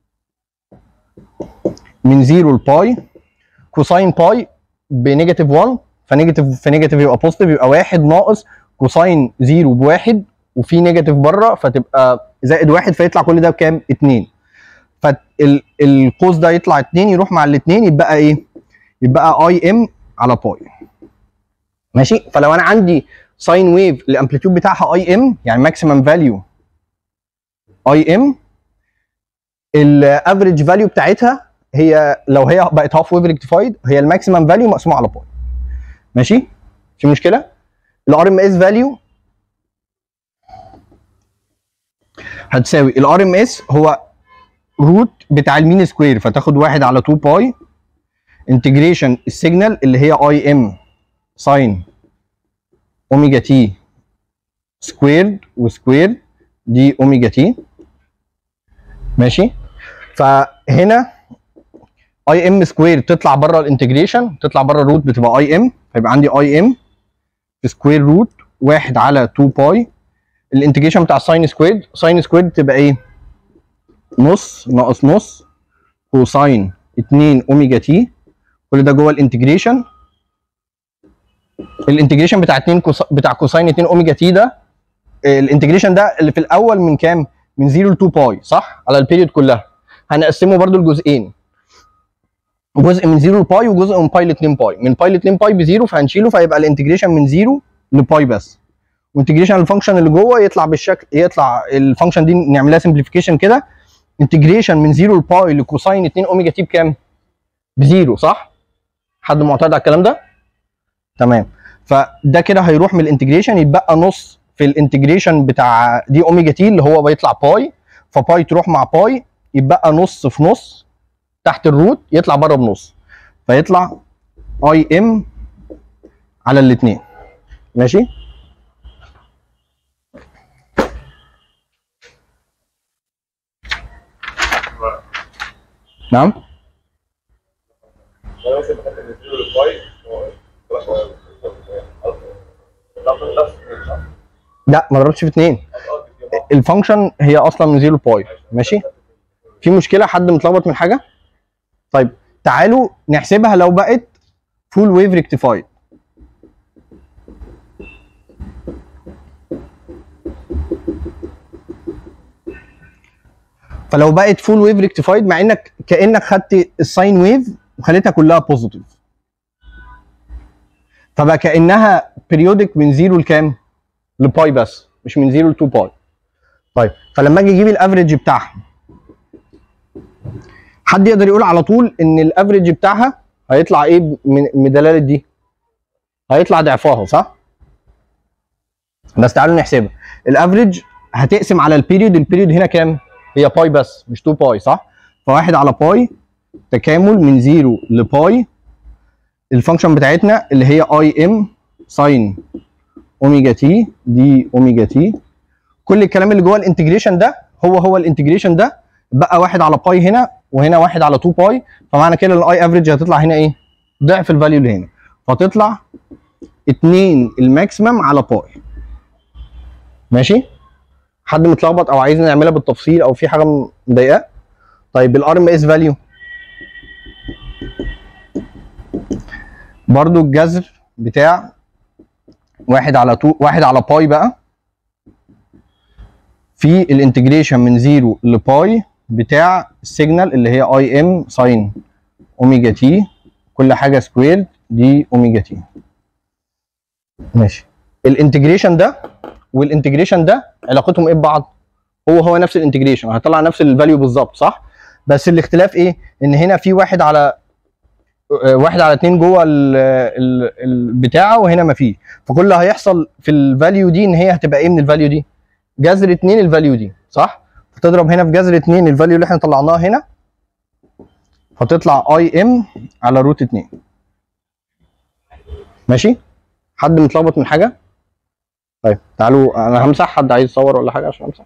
من 0 لباي كوساين باي بنيجاتيف 1 فنيجاتيف في نيجاتيف يبقى بوزيتيف يبقى واحد ناقص كوساين 0 بواحد وفي نيجاتيف بره فتبقى زائد واحد فيطلع كل ده بكام؟ 2 فالقوس ده يطلع 2 يروح مع الاثنين يبقى ايه؟ يبقى اي ام على باي ماشي فلو انا عندي ساين ويف الامبليتيود بتاعها اي ام يعني ماكسيمم فاليو اي ام الافريج فاليو بتاعتها هي لو هي بقت هاف ويف ريكتيفايد هي الماكسيمم فاليو مقسومه على باي ماشي في مشكله الار ام اس فاليو هتساوي الار ام اس هو روت بتاع المين سكوير فتاخد واحد على 2 باي انتجريشن السيجنال اللي هي اي ام ساين اوميجا تي سكويرد وسكويرد دي اوميجا تي ماشي فهنا اي ام سكوير تطلع بره الانتجريشن تطلع بره الروت بتبقى اي ام فيبقى عندي اي ام في سكوير روت واحد على 2 باي الانتجريشن بتاع ساين سكويرد ساين سكويرد تبقى ايه؟ نص ناقص نص كوساين 2 اوميجا تي كل ده جوه الانتجريشن الانتجريشن بتاع 2 كوس... بتاع كوساين 2 اوميجا تي ده آه، الانتجريشن ده اللي في الاول من كام؟ من 0 ل 2 باي صح؟ على البيريود كلها هنقسمه برده لجزئين جزء من 0 لباي وجزء من باي ل 2 باي من باي ل 2 باي بزيرو فهنشيله فيبقى الانتجريشن من 0 لباي بس وانتجريشن الفانكشن اللي جوه يطلع بالشكل يطلع الفانكشن دي نعملها سمبليفيكيشن كده انتجريشن من 0 لباي لكوساين 2 اوميجا تي بكام؟ بزيرو صح؟ حد معترض على الكلام ده؟ تمام فده كده هيروح من الانتجريشن يتبقى نص في الانتجريشن بتاع دي اوميجا تي اللي هو بيطلع باي فباي تروح مع باي يتبقى نص في نص تحت الروت يطلع بره بنص فيطلع اي ام على الاثنين ماشي نعم انا مثلا بحب الفيديو الفاي لا ما ضربتش في اثنين الفانكشن هي اصلا من 0 باي ماشي في مشكله حد متلخبط من حاجه طيب تعالوا نحسبها لو بقت فول ويف ريكتيفايد فلو بقت فول ويف ريكتيفايد مع انك كانك خدت الساين ويف وخليتها كلها بوزيتيف فبقى كانها بيريودك من زيرو لكام؟ لباي بس مش من زيرو ل 2 باي طيب فلما اجي اجيب الافريج بتاعها حد يقدر يقول على طول ان الافريج بتاعها هيطلع ايه من من دلاله دي؟ هيطلع ضعفها صح؟ بس تعالوا نحسبها الافريج هتقسم على البيريود البيريود هنا كام؟ هي باي بس مش 2 باي صح؟ فواحد على باي تكامل من 0 لباي الفانكشن بتاعتنا اللي هي اي ام ساين اوميجا تي دي اوميجا تي كل الكلام اللي جوه الانتجريشن ده هو هو الانتجريشن ده بقى واحد على باي هنا وهنا واحد على 2 باي فمعنى كده الاي افريج هتطلع هنا ايه؟ ضعف الفاليو اللي هنا فتطلع 2 الماكسيمم على باي ماشي؟ حد متلخبط او عايز نعملها بالتفصيل او في حاجه مضايقاه؟ طيب الار ام اس فاليو برضو الجذر بتاع واحد على تو واحد على باي بقى في الانتجريشن من زيرو لباي بتاع السيجنال اللي هي اي ام ساين اوميجا تي كل حاجه سكوير دي اوميجا تي ماشي الانتجريشن ده والانتجريشن ده علاقتهم ايه ببعض هو هو نفس الانتجريشن هيطلع نفس الفاليو بالظبط صح بس الاختلاف ايه ان هنا في واحد على واحد على اتنين جوه ال- ال- البتاعه وهنا ما فيش فكل اللي هيحصل في الفاليو دي ان هي هتبقى ايه من الفاليو دي جذر اتنين الفاليو دي صح فتضرب هنا في جذر اتنين الفاليو اللي احنا طلعناها هنا فتطلع اي ام على روت اتنين ماشي حد متلخبط من حاجه طيب تعالوا انا همسح حد عايز يصور ولا حاجه عشان امسح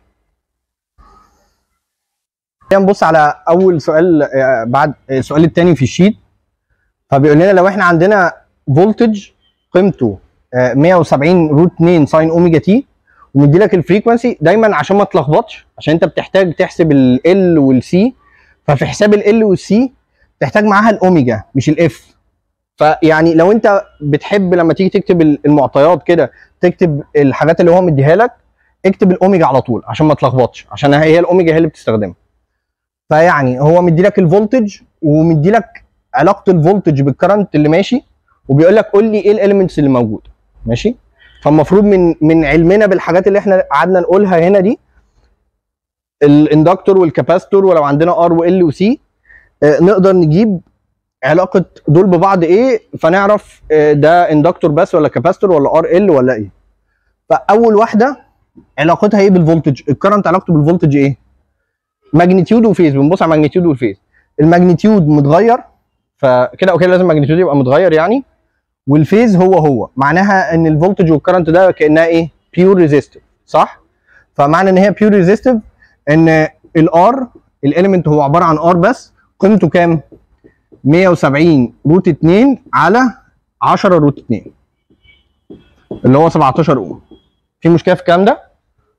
نبص على اول سؤال آه، بعد السؤال الثاني في الشيت فبيقول لنا لو احنا عندنا فولتج قيمته آه، 170 روت 2 ساين اوميجا تي ومدي لك الفريكونسي دايما عشان ما تلخبطش عشان انت بتحتاج تحسب ال والسي ففي حساب ال والسي تحتاج معاها الاوميجا مش الاف فيعني لو انت بتحب لما تيجي تكتب المعطيات كده تكتب الحاجات اللي هو مديها لك اكتب الاوميجا على طول عشان ما تلخبطش عشان هي الاوميجا هي اللي بتستخدمها فيعني هو مدي لك الفولتج ومدي لك علاقه الفولتج بالكرنت اللي ماشي وبيقول لك قول لي ايه الاليمنتس اللي موجوده ماشي فالمفروض من من علمنا بالحاجات اللي احنا قعدنا نقولها هنا دي الاندكتور والكاباستور ولو عندنا ار وال وسي نقدر نجيب علاقه دول ببعض ايه فنعرف آه، ده اندكتور بس ولا كاباستور ولا ار ال ولا ايه فاول واحده علاقتها ايه بالفولتج الكرنت علاقته بالفولتج ايه ماجنتيود وفيز بنبص على ماجنتيود والفيز الماجنتيود متغير فكده او كده لازم الماجنتيود يبقى متغير يعني والفيز هو هو معناها ان الفولتج والكرنت ده كانها ايه بيور ريزيستيف صح فمعنى ان هي بيور ريزيستيف ان الار الاليمنت هو عباره عن ار بس قيمته كام 170 روت 2 على 10 روت 2 اللي هو 17 اوم في مشكله في الكلام ده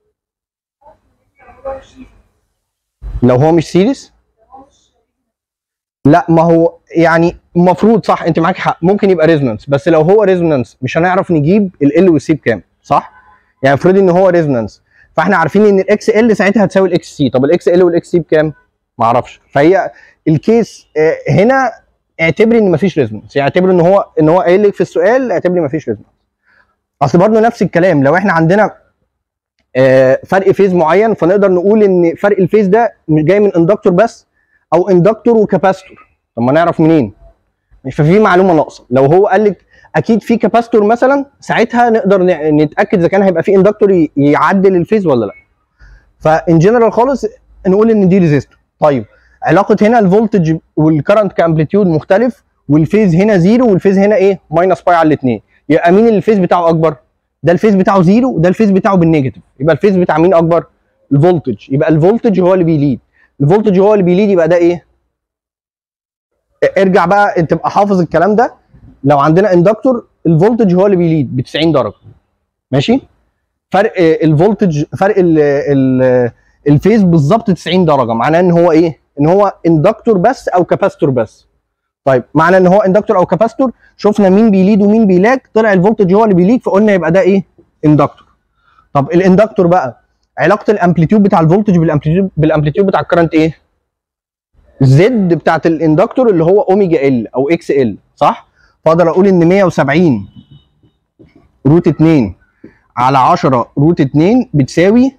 لو هو مش سيريس لا ما هو يعني المفروض صح انت معاك حق ممكن يبقى ريزونانس بس لو هو ريزونانس مش هنعرف نجيب ال والسي بكام صح يعني افرض ان هو ريزونانس فاحنا عارفين ان الاكس ال ساعتها هتساوي الاكس سي طب الاكس ال والاكس سي بكام ما اعرفش فهي الكيس آه، هنا اعتبري ان مفيش ريزونانس يعني اعتبري ان هو ان هو قايل لك في السؤال اعتبري مفيش ريزونانس اصل برضه نفس الكلام لو احنا عندنا آه، فرق فيز معين فنقدر نقول ان فرق الفيز ده مش جاي من اندكتور بس او اندكتور وكاباستور طب ما نعرف منين ففي معلومه ناقصه لو هو قال لك اكيد في كاباستور مثلا ساعتها نقدر ن- نتاكد اذا كان هيبقى في اندكتور ي- يعدل الفيز ولا لا فان جنرال خالص نقول ان دي ريزيستور طيب علاقه هنا الفولتج والكرنت كامبليتيود مختلف والفيز هنا زيرو والفيز هنا ايه ماينس باي على الاثنين يبقى مين اللي الفيز بتاعه اكبر ده الفيز بتاعه زيرو وده الفيز بتاعه بالنيجاتيف يبقى الفيز بتاع مين اكبر الفولتج يبقى الفولتج هو اللي بيليد الفولتج هو اللي بيليد يبقى ده ايه ارجع بقى انت تبقى حافظ الكلام ده لو عندنا اندكتور الفولتج هو اللي بيليد ب 90 درجه ماشي فرق الفولتج فرق ال ال الفيز بالظبط 90 درجه معناه ان هو ايه ان هو اندكتور بس او كاباستور بس طيب معنى ان هو اندكتور او كاباستور شفنا مين بيليد ومين بيلاج طلع الفولتج هو اللي بيليد فقلنا يبقى ده ايه اندكتور طب الاندكتور بقى علاقه الامبليتيود بتاع الفولتج بالامبليتيود بالامبليتيود بتاع الكرنت ايه زد بتاعت الاندكتور اللي هو اوميجا ال او اكس ال صح فاقدر اقول ان 170 روت 2 على 10 روت 2 بتساوي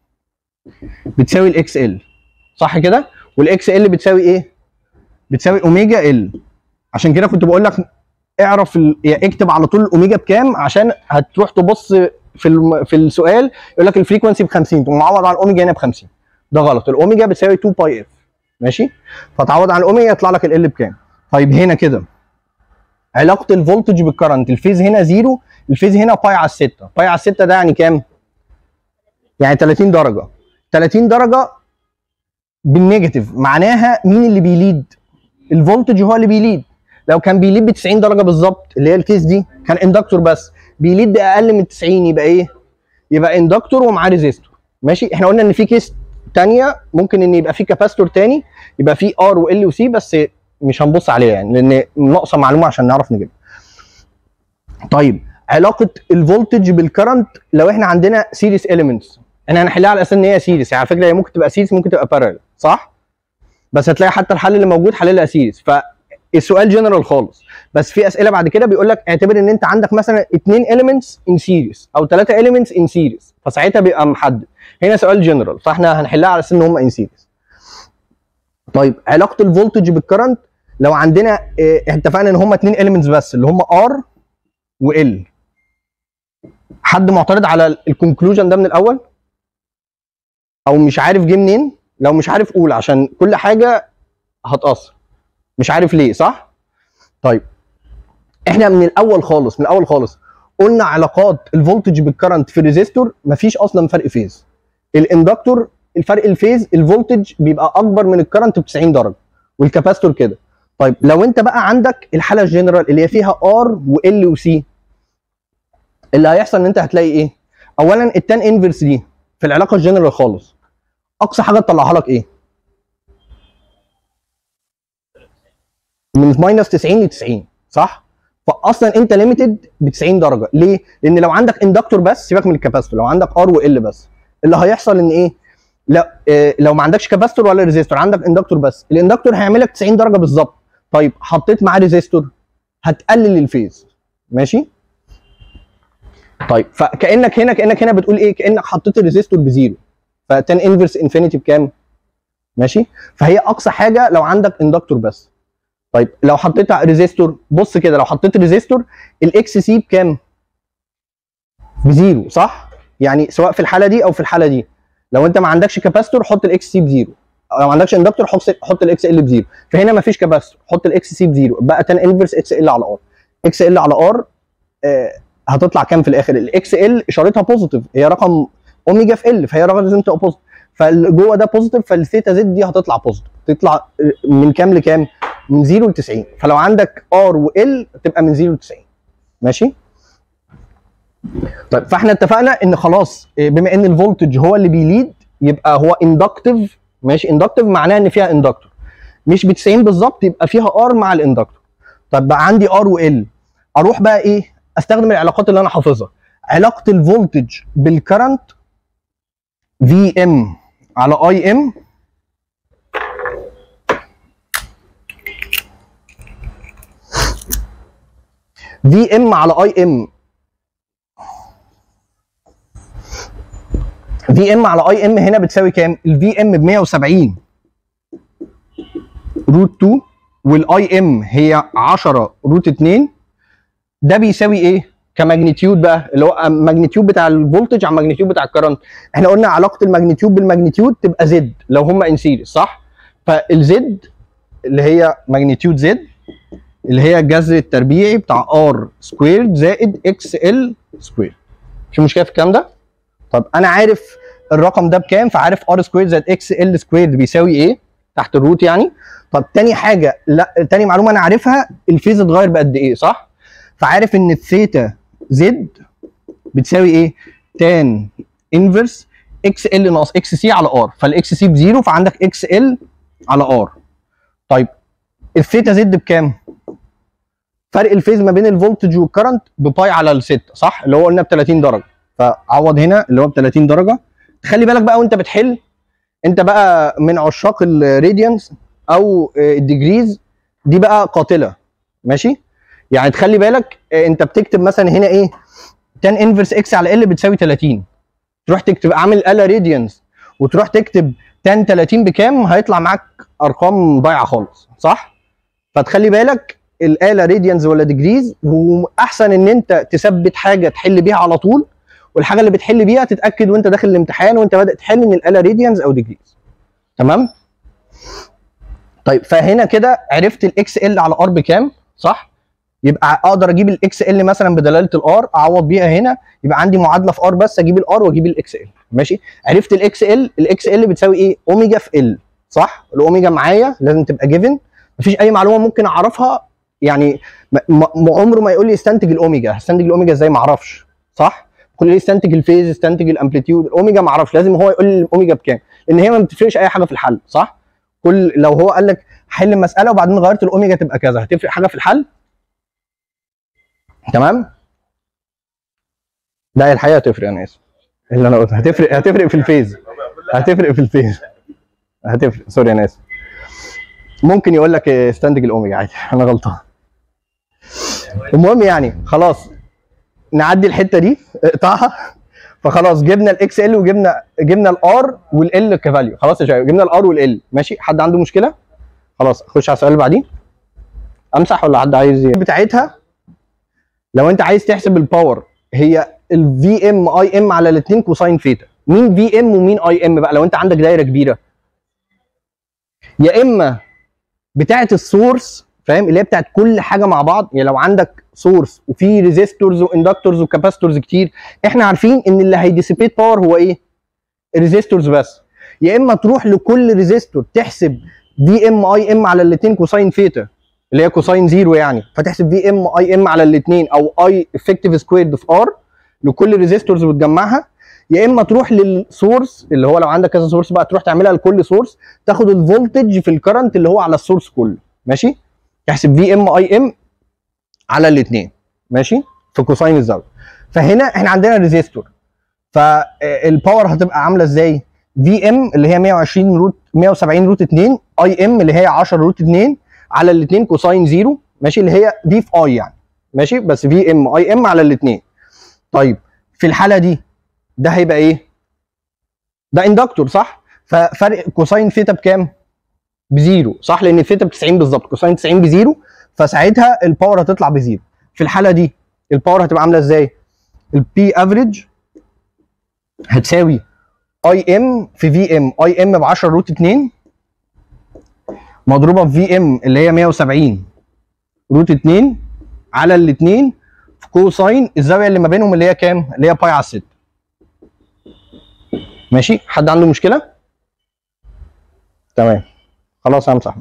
بتساوي الاكس ال صح كده والاكس ال بتساوي ايه بتساوي اوميجا ال عشان كده كنت بقول لك اعرف ال... يعني اكتب على طول الاوميجا بكام عشان هتروح تبص في الم... في السؤال يقول لك الفريكونسي ب 50 تقوم معوض على الاوميجا هنا ب 50 ده غلط الاوميجا بتساوي 2 باي اف ماشي فتعوض على الاوميجا يطلع لك ال بكام طيب هنا كده علاقه الفولتج بالكرنت الفيز هنا زيرو الفيز هنا باي على 6 باي على 6 ده يعني كام يعني 30 درجه 30 درجه بالنيجاتيف معناها مين اللي بيليد الفولتج هو اللي بيليد لو كان بيليد ب 90 درجه بالظبط اللي هي الكيس دي كان اندكتور بس بيليد باقل من 90 يبقى ايه يبقى اندكتور ومعاه ريزيستور ماشي احنا قلنا ان في كيس تانية ممكن ان يبقى في كاباستور تاني يبقى في ار وال وسي بس مش هنبص عليها يعني لان ناقصه معلومه عشان نعرف نجيبها طيب علاقه الفولتج بالكرنت لو احنا عندنا سيريس اليمنتس احنا هنحلها على اساس ان هي سيريس يعني على فكره هي ممكن تبقى سيريس ممكن تبقى بارallel صح بس هتلاقي حتى الحل اللي موجود حللها سيريس فالسؤال جنرال خالص بس في اسئله بعد كده بيقول لك اعتبر ان انت عندك مثلا اثنين اليمنتس ان سيريس او ثلاثه اليمنتس ان سيريس فساعتها بيبقى محدد هنا سؤال جنرال فاحنا هنحلها على اساس ان هم ان سيريس طيب علاقه الفولتج بالكرنت لو عندنا اه اتفقنا ان هم اثنين اليمنتس بس اللي هم ار وال حد معترض على الكونكلوجن ده من الاول او مش عارف جه منين لو مش عارف قول عشان كل حاجه هتاثر مش عارف ليه صح طيب احنا من الاول خالص من الاول خالص قلنا علاقات الفولتج بالكرنت في الريزيستور مفيش اصلا فرق فيز الاندكتور الفرق الفيز الفولتج بيبقى اكبر من الكرنت ب 90 درجه والكاباستور كده طيب لو انت بقى عندك الحاله الجنرال اللي هي فيها ار وال وسي اللي هيحصل ان انت هتلاقي ايه اولا التان انفرس دي في العلاقه الجنرال خالص اقصى حاجه تطلعها لك ايه من ماينس 90 ل 90 صح فاصلا انت ليميتد ب 90 درجه ليه لان لو عندك اندكتور بس سيبك من الكاباستور لو عندك ار وال بس اللي هيحصل ان ايه لا إيه لو ما عندكش كاباستور ولا ريزيستور عندك اندكتور بس الاندكتور هيعمل لك 90 درجه بالظبط طيب حطيت معاه ريزيستور هتقلل الفيز ماشي طيب فكانك هنا كانك هنا بتقول ايه كانك حطيت الريزيستور بزيرو فتان انفرس انفينيتي بكام ماشي فهي اقصى حاجه لو عندك اندكتور بس طيب لو حطيت ريزيستور بص كده لو حطيت ريزيستور الاكس سي بكام بزيرو صح يعني سواء في الحاله دي او في الحاله دي لو انت ما عندكش كاباستور حط الاكس سي بزيرو لو ما عندكش اندكتور حط حط الاكس ال بزيرو فهنا ما فيش كاباستور حط الاكس سي بزيرو بقى تان انفرس اكس ال على ار اكس ال على ار آه هتطلع كام في الاخر الاكس ال اشارتها بوزيتيف هي رقم اوميجا في ال فهي رقم لازم تبقى بوزيتيف فالجوه ده بوزيتيف فالثيتا زد دي هتطلع بوزيتيف تطلع من كام لكام من 0 ل 90 فلو عندك ار وال تبقى من 0 ل 90 ماشي طيب فاحنا اتفقنا ان خلاص بما ان الفولتج هو اللي بيليد يبقى هو اندكتيف ماشي اندكتيف معناه ان فيها اندكتور مش ب 90 بالظبط يبقى فيها ار مع الاندكتور طب بقى عندي ار وال اروح بقى ايه استخدم العلاقات اللي انا حافظها علاقه الفولتج بالكرنت في ام على اي ام في ام على اي ام في ام على اي ام هنا بتساوي كام؟ الفي ام ب 170 روت 2 والاي ام هي 10 روت 2 ده بيساوي ايه؟ كماجنتيود بقى اللي هو ماجنتيود بتاع الفولتج على الماجنتيود بتاع الكرنت احنا قلنا علاقه الماجنتيود بالماجنتيود تبقى زد لو هما ان سيريز صح؟ فالزد اللي هي ماجنتيود زد اللي هي الجذر التربيعي بتاع ار سكويرد زائد اكس ال سكويرد في مشكله في الكلام ده؟ طب انا عارف الرقم ده بكام فعارف ار سكويرد زائد اكس ال سكويرد بيساوي ايه تحت الروت يعني طب تاني حاجه لا تاني معلومه انا عارفها الفيز اتغير بقد ايه صح فعارف ان الثيتا زد بتساوي ايه تان انفرس اكس ال ناقص اكس سي على ار فالاكس سي بزيرو فعندك اكس ال على ار طيب الثيتا زد بكام؟ فرق الفيز ما بين الفولتج والكرنت بباي على الستة صح؟ اللي هو قلنا ب 30 درجه فعوض هنا اللي هو ب 30 درجه تخلي بالك بقى وانت بتحل انت بقى من عشاق الراديانس او الديجريز دي بقى قاتله ماشي؟ يعني تخلي بالك آه، انت بتكتب مثلا هنا ايه؟ تان انفرس اكس على ال بتساوي 30 تروح تكتب عامل الا راديانس وتروح تكتب تان 30 بكام هيطلع معاك ارقام ضايعه خالص صح؟ فتخلي بالك الاله راديانز ولا ديجريز واحسن ان انت تثبت حاجه تحل بيها على طول والحاجه اللي بتحل بيها تتاكد وانت داخل الامتحان وانت بادئ تحل ان الاله راديانز او ديجريز تمام طيب فهنا كده عرفت الاكس ال على ار بكام صح يبقى اقدر اجيب الاكس ال مثلا بدلاله الار اعوض بيها هنا يبقى عندي معادله في ار بس اجيب الار واجيب الاكس ال ماشي عرفت الاكس ال الاكس ال بتساوي ايه اوميجا في ال صح الاوميجا معايا لازم تبقى جيفن مفيش اي معلومه ممكن اعرفها يعني م- م- عمره ما يقول لي استنتج الاوميجا هستنتج الاوميجا ازاي ما اعرفش صح كل لي استنتج الفيز استنتج الامبليتيود الاوميجا ما اعرفش لازم هو يقول لي الاوميجا بكام لان هي ما بتفرقش اي حاجه في الحل صح كل لو هو قال لك حل مساله وبعدين غيرت الاوميجا تبقى كذا هتفرق حاجه في الحل تمام لا الحقيقه هتفرق انا اسف اللي انا قلت هتفرق هتفرق في الفيز هتفرق في الفيز هتفرق سوري انا اسف ممكن يقول لك استنتج الاوميجا عادي انا غلطان المهم يعني خلاص نعدي الحته دي اقطعها فخلاص جبنا الاكس ال وجبنا جبنا الار والال كفاليو خلاص يا شباب جبنا الار والال ماشي حد عنده مشكله خلاص اخش على السؤال اللي بعديه امسح ولا حد عايز ي- بتاعتها لو انت عايز تحسب الباور هي الفي ام اي ام على الاثنين كوساين ثيتا مين في ام ومين اي ام بقى لو انت عندك دايره كبيره يا اما بتاعه السورس فاهم اللي هي بتاعه كل حاجه مع بعض يعني لو عندك سورس وفي ريزيستورز واندكتورز وكاباسيتورز كتير احنا عارفين ان اللي هيديسيبيت باور هو ايه الريزيستورز بس يا اما تروح لكل ريزيستور تحسب في ام اي ام على الاثنين كوساين ثيتا اللي هي كوساين زيرو يعني فتحسب في ام اي ام على الاثنين او اي افكتيف سكويرد في ار لكل ريزيستورز وتجمعها يا اما تروح للسورس اللي هو لو عندك كذا سورس بقى تروح تعملها لكل سورس تاخد الفولتج في الكرنت اللي هو على السورس كله ماشي تحسب في ام اي ام على الاثنين ماشي في كوساين الزاويه فهنا احنا عندنا ريزيستور فالباور هتبقى عامله ازاي في ام اللي هي 120 روت 170 روت 2 اي ام اللي هي 10 روت 2 على الاثنين كوساين زيرو ماشي اللي هي دي في اي يعني ماشي بس في ام اي ام على الاثنين طيب في الحاله دي ده هيبقى ايه ده اندكتور صح ففرق كوساين ثيتا بكام بزيرو صح لان الثيتا ب 90 بالظبط كوساين 90 بزيرو فساعتها الباور هتطلع بزيرو في الحاله دي الباور هتبقى عامله ازاي البي افريج هتساوي اي ام في في ام اي ام ب 10 روت 2 مضروبه في في ام اللي هي 170 روت 2 على الاثنين في كوساين الزاويه اللي ما بينهم اللي هي كام؟ اللي هي باي على 6 ماشي حد عنده مشكله؟ تمام خلاص همسح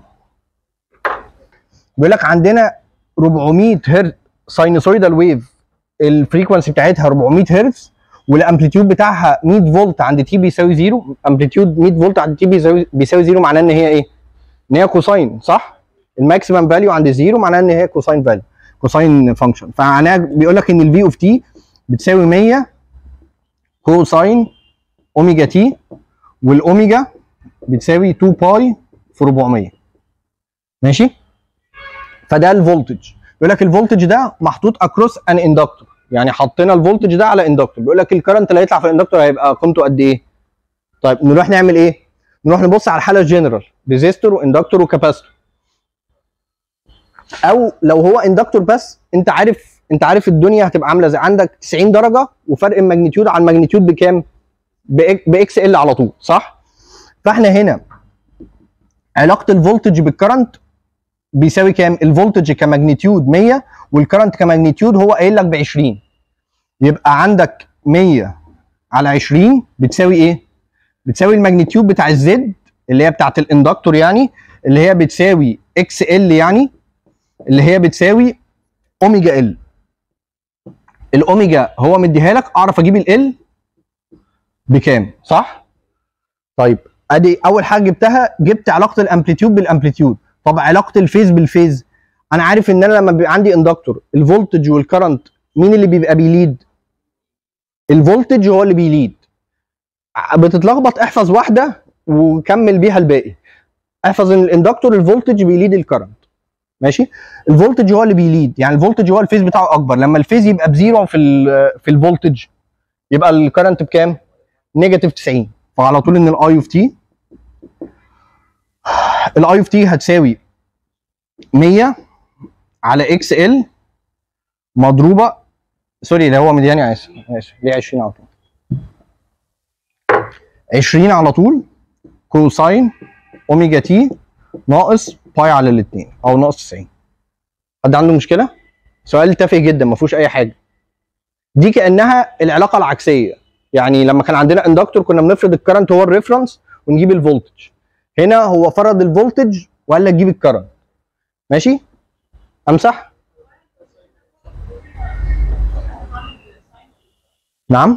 بيقول لك عندنا 400 هرتز ساينوسويدال ويف الفريكونسي بتاعتها 400 هرتز والامبليتيود بتاعها 100 فولت عند تي بيساوي زيرو امبليتيود 100 فولت عند تي بيساوي بيساوي زيرو معناه ان هي ايه؟ ان هي كوساين صح؟ الماكسيمم فاليو عند زيرو معناه ان هي كوساين فاليو كوساين فانكشن فمعناها بيقول لك ان الفي اوف تي بتساوي 100 كوساين اوميجا تي والاوميجا بتساوي 2 باي في 400 ماشي فده الفولتج بيقول لك الفولتج ده محطوط اكروس ان اندكتور يعني حطينا الفولتج ده على اندكتور بيقول لك الكرنت اللي هيطلع في الاندكتور هيبقى قيمته قد ايه طيب نروح نعمل ايه نروح نبص على الحاله الجنرال ريزيستور واندكتور وكاباستور او لو هو اندكتور بس انت عارف انت عارف الدنيا هتبقى عامله ازاي عندك 90 درجه وفرق الماجنتيود عن الماجنتيود بكام باكس ال على طول صح فاحنا هنا علاقه الفولتج بالكرنت بيساوي كام الفولتج كماجنتيود 100 والكرنت كماجنتيود هو قايل لك ب 20 يبقى عندك 100 على 20 بتساوي ايه بتساوي الماجنتيود بتاع الزد اللي هي بتاعت الاندكتور يعني اللي هي بتساوي اكس ال يعني اللي هي بتساوي اوميجا ال الاوميجا هو مديها لك اعرف اجيب ال بكام صح طيب ادي اول حاجه جبتها جبت علاقه الامبليتيود بالامبليتيود طب علاقه الفيز بالفيز انا عارف ان انا لما بيبقى عندي اندكتور الفولتج والكرنت مين اللي بيبقى بيليد الفولتج هو اللي بيليد ع- بتتلخبط احفظ واحده وكمل بيها الباقي احفظ ان الاندكتور الفولتج بيليد الكرنت ماشي الفولتج هو اللي بيليد يعني الفولتج هو الفيز بتاعه اكبر لما الفيز يبقى بزيرو في ال في الفولتج يبقى الكرنت بكام نيجاتيف 90 فعلى طول ان الاي اوف تي الاي اوف تي هتساوي 100 على اكس ال مضروبه سوري ده هو مدياني اسف اسف ليه 20 على طول 20 على طول كوساين اوميجا تي ناقص باي على الاثنين او ناقص 90 حد عنده مشكله؟ سؤال تافه جدا ما فيهوش اي حاجه دي كانها العلاقه العكسيه يعني لما كان عندنا اندكتور كنا بنفرض الكرنت هو الريفرنس ونجيب الفولتج هنا هو فرض الفولتج وقال لك جيب الكرنت ماشي امسح نعم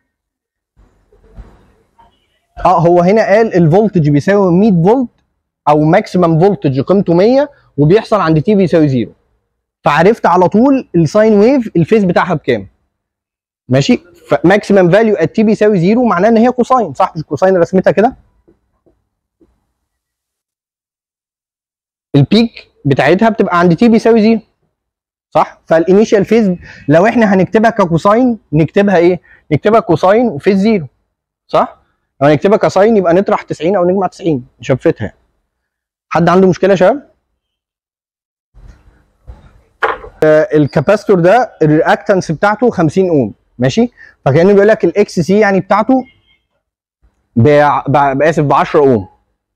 اه هو هنا قال الفولتج بيساوي 100 فولت او ماكسيمم فولتج قيمته 100 وبيحصل عند تي بيساوي زيرو فعرفت على طول الساين ويف الفيز بتاعها بكام ماشي فماكسيمم فاليو ات تي بيساوي زيرو معناه ان هي كوساين صح مش كوساين رسمتها كده البيك بتاعتها بتبقى عند تي بيساوي زيرو صح فالانيشال فيز لو احنا هنكتبها ككوساين نكتبها ايه نكتبها كوساين وفيز زيرو صح لو هنكتبها كساين يبقى نطرح 90 او نجمع 90 شفتها حد عنده مشكله يا شباب آه، الكاباستور ده الرياكتنس بتاعته 50 اوم ماشي فكانه بيقول لك الاكس سي يعني بتاعته ب- ب- اسف ب 10 اوم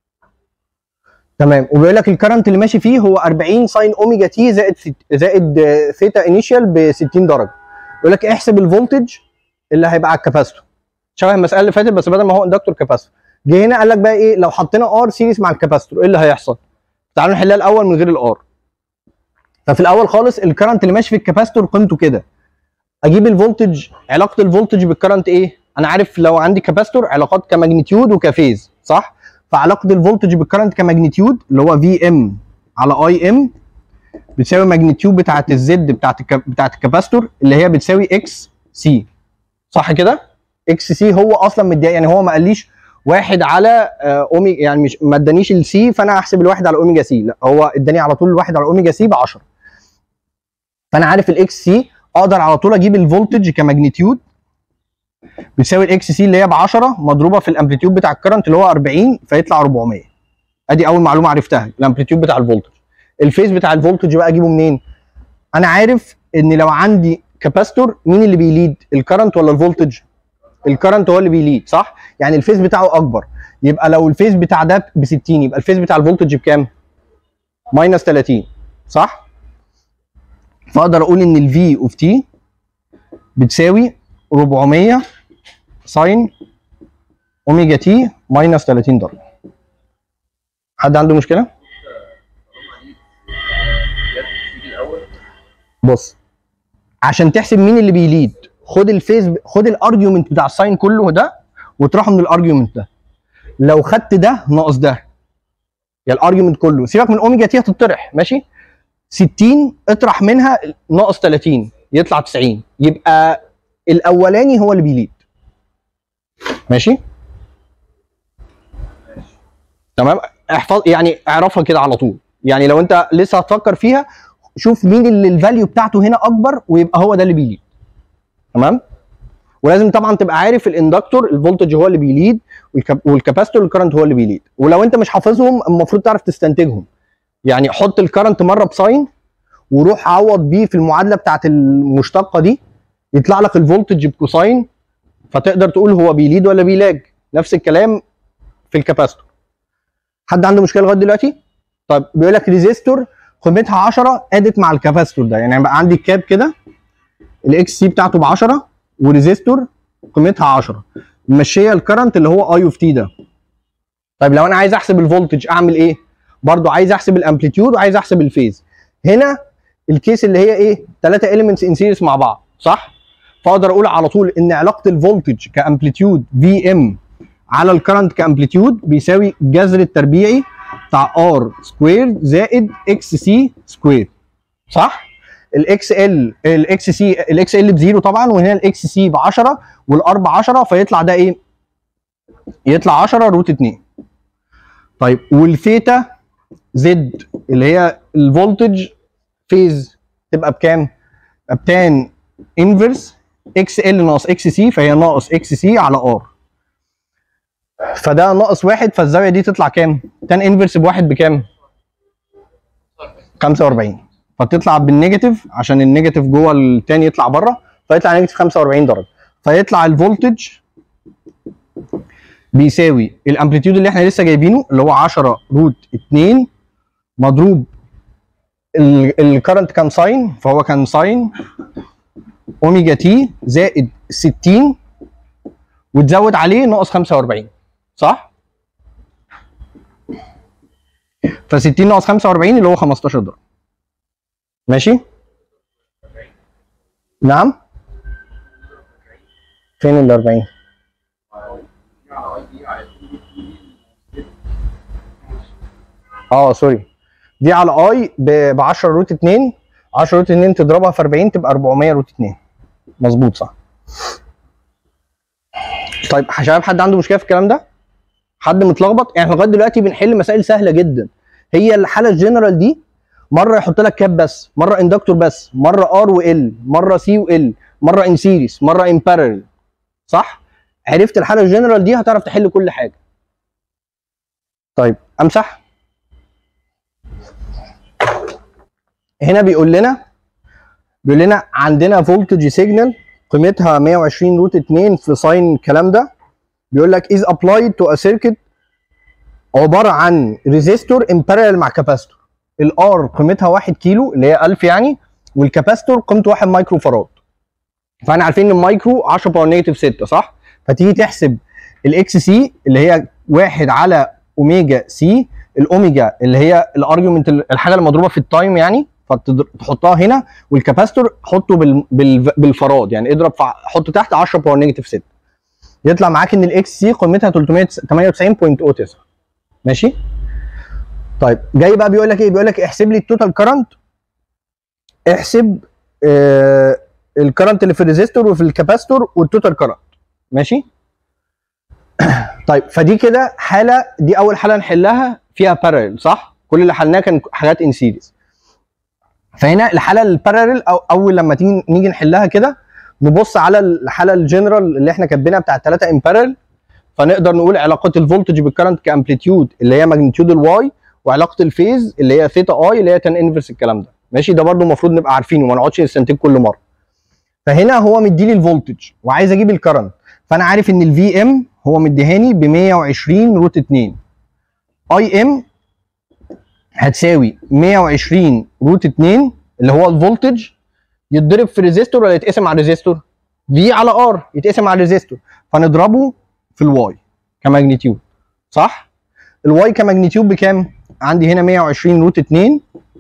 تمام وبيقول لك الكرنت اللي ماشي فيه هو 40 ساين اوميجا تي زائد ست- زائد آه، ثيتا انيشال ب 60 درجه يقول لك احسب الفولتج اللي هيبقى على الكاباستور شبه المساله اللي فاتت بس بدل ما هو اندكتور كاباستور جه هنا قال لك بقى ايه لو حطينا ار سيريس مع الكاباستور ايه اللي هيحصل تعالوا نحلها الاول من غير الار ففي الاول خالص الكرنت اللي ماشي في الكاباستور قيمته كده اجيب الفولتج علاقه الفولتج بالكرنت ايه انا عارف لو عندي كاباستور علاقات كماجنتيود وكفيز صح فعلاقه الفولتج بالكرنت كماجنتيود اللي هو في ام على اي ام بتساوي ماجنتيود بتاعت الزد بتاعت الك... بتاعت الكاباستور اللي هي بتساوي اكس سي صح كده اكس سي هو اصلا مدي يعني هو ما قاليش واحد على آه، اوميجا يعني مش ما ادانيش السي فانا هحسب الواحد على اوميجا سي لا هو اداني على طول الواحد على اوميجا سي ب 10 فانا عارف الاكس سي اقدر على طول اجيب الفولتج كماجنتيود بتساوي الاكس سي اللي هي ب 10 مضروبه في الامبليتيود بتاع الكرنت اللي هو 40 فيطلع 400 ادي اول معلومه عرفتها الامبليتيود بتاع الفولتج الفيز بتاع الفولتج بقى اجيبه منين انا عارف ان لو عندي كاباستور مين اللي بيليد الكرنت ولا الفولتج الكرنت هو اللي بيليد صح يعني الفيز بتاعه اكبر يبقى لو الفيز بتاع ده ب 60 يبقى الفيز بتاع الفولتج بكام ماينس 30 صح فاقدر اقول ان الفي اوف تي بتساوي 400 ساين اوميجا تي ماينس 30 درجه حد عنده مشكله بص عشان تحسب مين اللي بيليد خد الفيز خد الارجيومنت بتاع الساين كله ده واطرحه من الارجيومنت ده لو خدت ده ناقص ده يا الارجيومنت كله سيبك من اوميجا تي هتطرح ماشي 60 اطرح منها ناقص 30 يطلع 90 يبقى الاولاني هو اللي بيليد ماشي تمام احفظ يعني اعرفها كده على طول يعني لو انت لسه هتفكر فيها شوف مين اللي الفاليو بتاعته هنا اكبر ويبقى هو ده اللي بيليد تمام ولازم طبعا تبقى عارف الاندكتور الفولتج هو اللي بيليد والكاب- والكاباستور الكرنت هو اللي بيليد ولو انت مش حافظهم المفروض تعرف تستنتجهم يعني حط الكرنت مره بساين وروح عوض بيه في المعادله بتاعت المشتقه دي يطلع لك الفولتج بكوساين فتقدر تقول هو بيليد ولا بيلاج نفس الكلام في الكاباستور حد عنده مشكله لغايه دلوقتي طيب بيقول لك ريزيستور قيمتها 10 ادت مع الكاباستور ده يعني بقى عندي الكاب كده الاكس سي بتاعته ب 10 وريزيستور قيمتها 10 ممشيه الكرنت اللي هو اي اوف تي ده طيب لو انا عايز احسب الفولتج اعمل ايه برضو عايز احسب الامبليتيود وعايز احسب الفيز هنا الكيس اللي هي ايه ثلاثه اليمنتس ان سيريس مع بعض صح فاقدر اقول على طول ان علاقه الفولتج كامبليتيود في ام على الكرنت كامبليتيود بيساوي الجذر التربيعي بتاع ار سكوير زائد اكس سي سكوير صح؟ الاكس ال الاكس سي الاكس ال بزيرو طبعا وهنا الاكس سي ب 10 والار ب 10 فيطلع ده ايه؟ يطلع 10 روت 2 طيب والثيتا زد اللي هي الفولتج فيز تبقى بكام؟ بتان انفرس اكس ال ناقص اكس سي فهي ناقص اكس سي على ار فده ناقص واحد فالزاويه دي تطلع كام؟ تان انفرس بواحد بكام؟ 45 فتطلع بالنيجاتيف عشان النيجاتيف جوه التاني يطلع بره فيطلع نيجاتيف 45 درجه فيطلع الفولتج بيساوي الامبليتيود اللي احنا لسه جايبينه اللي هو 10 روت 2 مضروب الكرنت كان ساين فهو كان ساين اوميجا تي زائد 60 وتزود عليه ناقص 45 صح؟ ف 60 ناقص 45 اللي هو 15 درجه ماشي؟ نعم؟ فين ال 40؟ اه سوري دي على اي ب 10 روت 2 10 روت 2 تضربها في 40 تبقى 400 روت 2 مظبوط صح طيب يا شباب حد عنده مشكله في الكلام ده؟ حد متلخبط؟ يعني احنا لغايه دلوقتي بنحل مسائل سهله جدا هي الحاله الجنرال دي مره يحط لك كاب بس مره اندكتور بس مره ار وال مره سي وال مره ان سيريس مره ان بارل صح؟ عرفت الحاله الجنرال دي هتعرف تحل كل حاجه طيب امسح هنا بيقول لنا بيقول لنا عندنا فولتج سيجنال قيمتها 120 روت 2 في ساين الكلام ده بيقول لك is applied to a circuit عباره عن ريزيستور ان بارallel مع كاباستور الار قيمتها 1 كيلو اللي هي 1000 يعني والكاباستور قيمته 1 مايكرو فاراد فاحنا عارفين ان المايكرو 10 باور نيجاتيف 6 صح فتيجي تحسب الاكس سي اللي هي 1 على اوميجا سي الاوميجا اللي هي الارجيومنت الحاجه اللي مضروبه في التايم يعني فتحطها هنا والكاباستور حطه بال بال بالفراد يعني اضرب في حط تحت 10 باور نيجاتيف 6 يطلع معاك ان الاكس سي قيمتها 398.09 ماشي طيب جاي بقى بيقول لك ايه بيقول لك احسب لي التوتال كرنت احسب آه الكرنت اللي في الريزيستور وفي الكاباستور والتوتال كرنت ماشي طيب فدي كده حاله دي اول حاله نحلها فيها بارallel صح كل اللي حلناه كان حاجات ان سيريز فهنا الحاله البارallel او اول لما تيجي نيجي نحلها كده نبص على الحاله الجنرال اللي احنا كاتبينها بتاع 3 ان بارل فنقدر نقول علاقه الفولتج بالكرنت كامبليتيود اللي هي ماجنتيود الواي وعلاقه الفيز اللي هي ثيتا اي اللي هي تان انفرس الكلام ده ماشي ده برده المفروض نبقى عارفينه وما نقعدش نستنتج كل مره فهنا هو مديلي الفولتج وعايز اجيب الكرنت فانا عارف ان الفي ام هو مديهاني ب 120 روت 2 اي ام هتساوي 120 روت 2 اللي هو الفولتج يتضرب في ريزيستور ولا يتقسم على الريزيستور؟ في على ار يتقسم على الريزيستور فنضربه في الواي كماجنتيود صح؟ الواي كماجنتيود بكام؟ عندي هنا 120 روت 2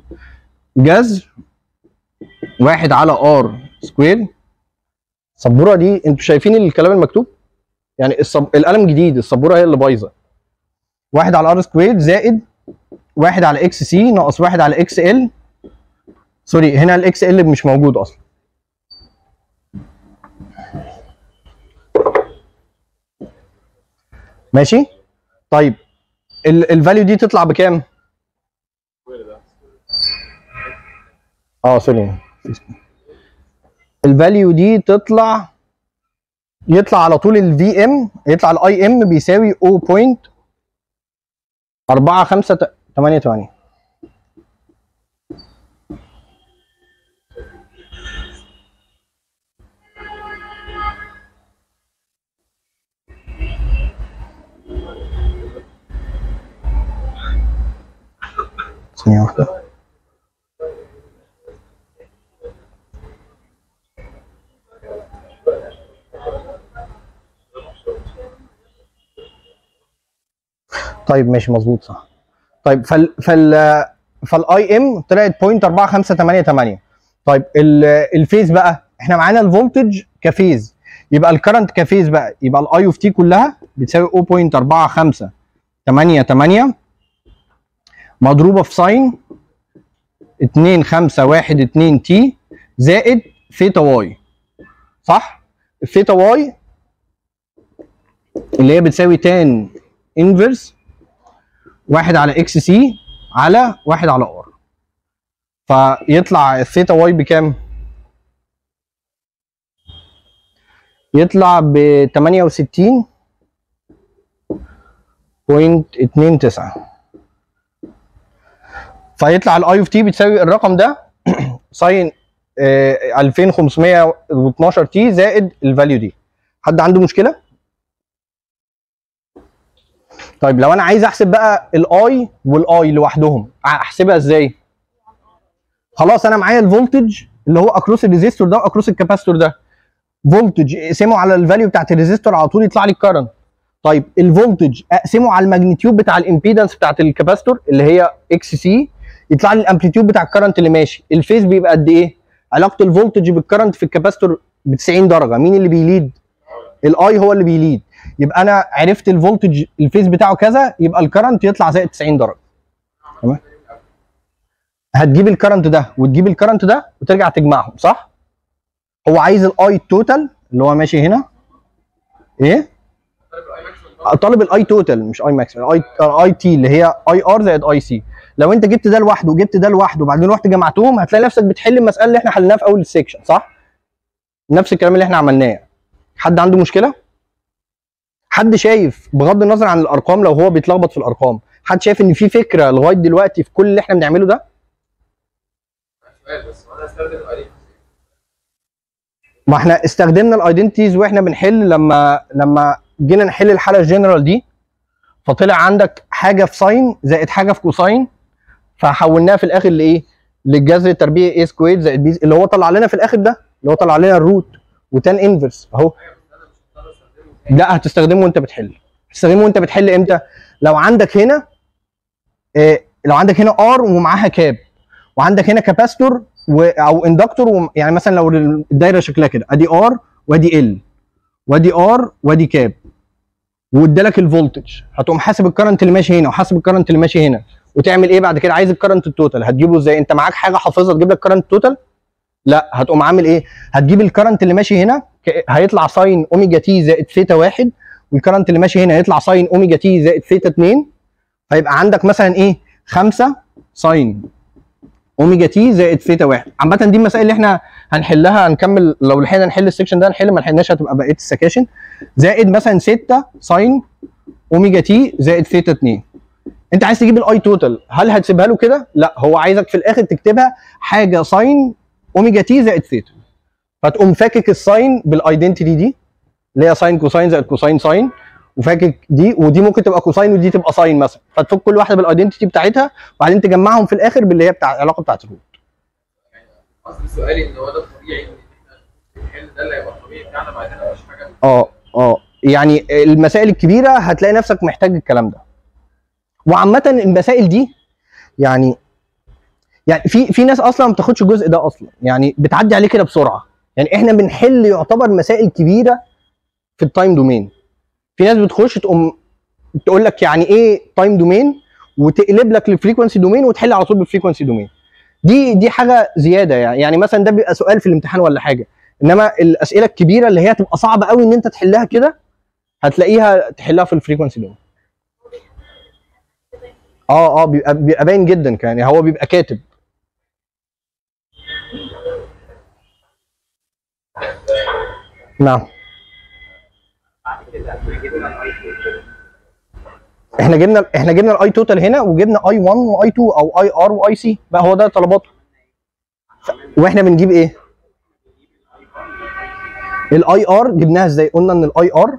جذر واحد على ار سكوير السبوره دي انتوا شايفين الكلام المكتوب؟ يعني الصب... القلم جديد السبوره هي اللي بايظه واحد على ار سكوير زائد واحد على اكس سي ناقص واحد على اكس ال سوري هنا الاكس ال مش موجود اصلا ماشي طيب الفاليو دي تطلع بكام اه سوري الفاليو دي تطلع يطلع على طول الفي ام يطلع الاي ام بيساوي 0.4588 ثانية واحدة طيب ماشي مظبوط صح طيب فال فال فالاي ام طلعت 0.4588 طيب ال- الفيز بقى احنا معانا الفولتج كفيز يبقى الكرنت كفيز بقى يبقى الاي اوف تي كلها بتساوي 0.45 8 8 مضروبه في ساين 2 5 1 2 تي زائد ثيتا واي صح؟ الثيتا واي اللي هي بتساوي تان انفرس واحد على اكس سي على واحد على ار فيطلع الثيتا واي بكام؟ يطلع ب 68.29 فيطلع الاي اوف تي بتساوي الرقم ده ساين آه، 2512 تي زائد الفاليو دي حد عنده مشكله طيب لو انا عايز احسب بقى الاي والاي لوحدهم احسبها ازاي خلاص انا معايا الفولتج اللي هو اكروس الريزيستور ده واكروس الكاباستور ده فولتج اقسمه على الفاليو بتاعت الريزيستور على طول يطلع لي الكرنت طيب الفولتج اقسمه على الماجنتيود بتاع الامبيدنس بتاعت الكاباستور اللي هي اكس سي يطلع لي الامبليتيود بتاع الكرنت اللي ماشي الفيز بيبقى قد ايه علاقه الفولتج بالكرنت في الكاباستور ب 90 درجه مين اللي بيليد الاي هو اللي بيليد يبقى انا عرفت الفولتج الفيز بتاعه كذا يبقى الكرنت يطلع زائد 90 درجه تمام هتجيب الكرنت ده وتجيب الكرنت ده وترجع تجمعهم صح هو عايز الاي توتال اللي هو ماشي هنا ايه طالب الاي توتال مش اي ماكس اي اي تي اللي هي اي ار زائد اي سي لو انت جبت ده لوحده وجبت ده لوحده وبعدين رحت جمعتهم هتلاقي نفسك بتحل المساله اللي احنا حلناها في اول السكشن صح نفس الكلام اللي احنا عملناه حد عنده مشكله حد شايف بغض النظر عن الارقام لو هو بيتلخبط في الارقام حد شايف ان في فكره لغايه دلوقتي في كل اللي احنا بنعمله ده سؤال بس وانا استخدم الاليف ما احنا استخدمنا الايدنتيز واحنا بنحل لما لما جينا نحل الحاله الجنرال دي فطلع عندك حاجه في ساين زائد حاجه في كوساين فحولناها في الاخر لايه؟ للجذر التربيعي اي سكوير زائد بي اللي هو طلع لنا في الاخر ده اللي هو طلع لنا الروت وتان انفرس اهو لا هتستخدمه وانت بتحل هتستخدمه وانت بتحل امتى؟ لو عندك هنا اه لو عندك هنا ار ومعاها كاب وعندك هنا كاباستور و- او اندكتور وم- يعني مثلا لو الدايره شكلها كده ادي ار وادي ال وادي ار وادي كاب وادالك الفولتج هتقوم حاسب الكرنت اللي ماشي هنا وحاسب الكرنت اللي ماشي هنا وتعمل ايه بعد كده عايز الكرنت التوتال هتجيبه ازاي انت معاك حاجه حافظها تجيب لك كرنت توتال لا هتقوم عامل ايه هتجيب الكرنت اللي ماشي هنا ك- هيطلع ساين اوميجا تي زائد ثيتا واحد والكرنت اللي ماشي هنا هيطلع ساين اوميجا تي زائد ثيتا 2 هيبقى عندك مثلا ايه 5 ساين اوميجا تي زائد ثيتا واحد عامه دي المسائل اللي احنا هنحلها هنكمل لو لحقنا نحل السكشن ده نحل ما لحقناش هتبقى بقيه السكاشن زائد مثلا 6 ساين اوميجا تي زائد ثيتا 2 انت عايز تجيب الاي توتال هل هتسيبها له كده لا هو عايزك في الاخر تكتبها حاجه ساين اوميجا تي زائد ثيتا فتقوم فاكك الساين بالايدنتيتي دي اللي هي ساين كوساين زائد كوساين ساين وفاكك دي ودي ممكن تبقى كوساين ودي تبقى ساين مثلا فتفك كل واحده بالايدنتيتي بتاعتها وبعدين تجمعهم في الاخر باللي هي بتاع العلاقه بتاعت الروت اصل سؤالي ان هو ده الطبيعي ان احنا الحل ده اللي هيبقى الطبيعي بتاعنا بعدين مفيش حاجه اه اه يعني المسائل الكبيره هتلاقي نفسك محتاج الكلام ده وعامه المسائل دي يعني يعني في في ناس اصلا ما بتاخدش الجزء ده اصلا يعني بتعدي عليه كده بسرعه يعني احنا بنحل يعتبر مسائل كبيره في التايم دومين في ناس بتخش تقوم تقول لك يعني ايه تايم دومين وتقلب لك الفريكونسي دومين وتحل على طول بالفريكونسي دومين دي دي حاجه زياده يعني يعني مثلا ده بيبقى سؤال في الامتحان ولا حاجه انما الاسئله الكبيره اللي هي تبقى صعبه قوي ان انت تحلها كده هتلاقيها تحلها في الفريكونسي دومين اه اه بيبقى بيبقى باين جدا كان يعني هو بيبقى كاتب نعم احنا جبنا احنا جبنا الاي توتال هنا وجبنا اي 1 واي 2 او اي ار واي سي بقى هو ده طلباته ف- واحنا بنجيب ايه الاي ار جبناها ازاي قلنا ان الاي ار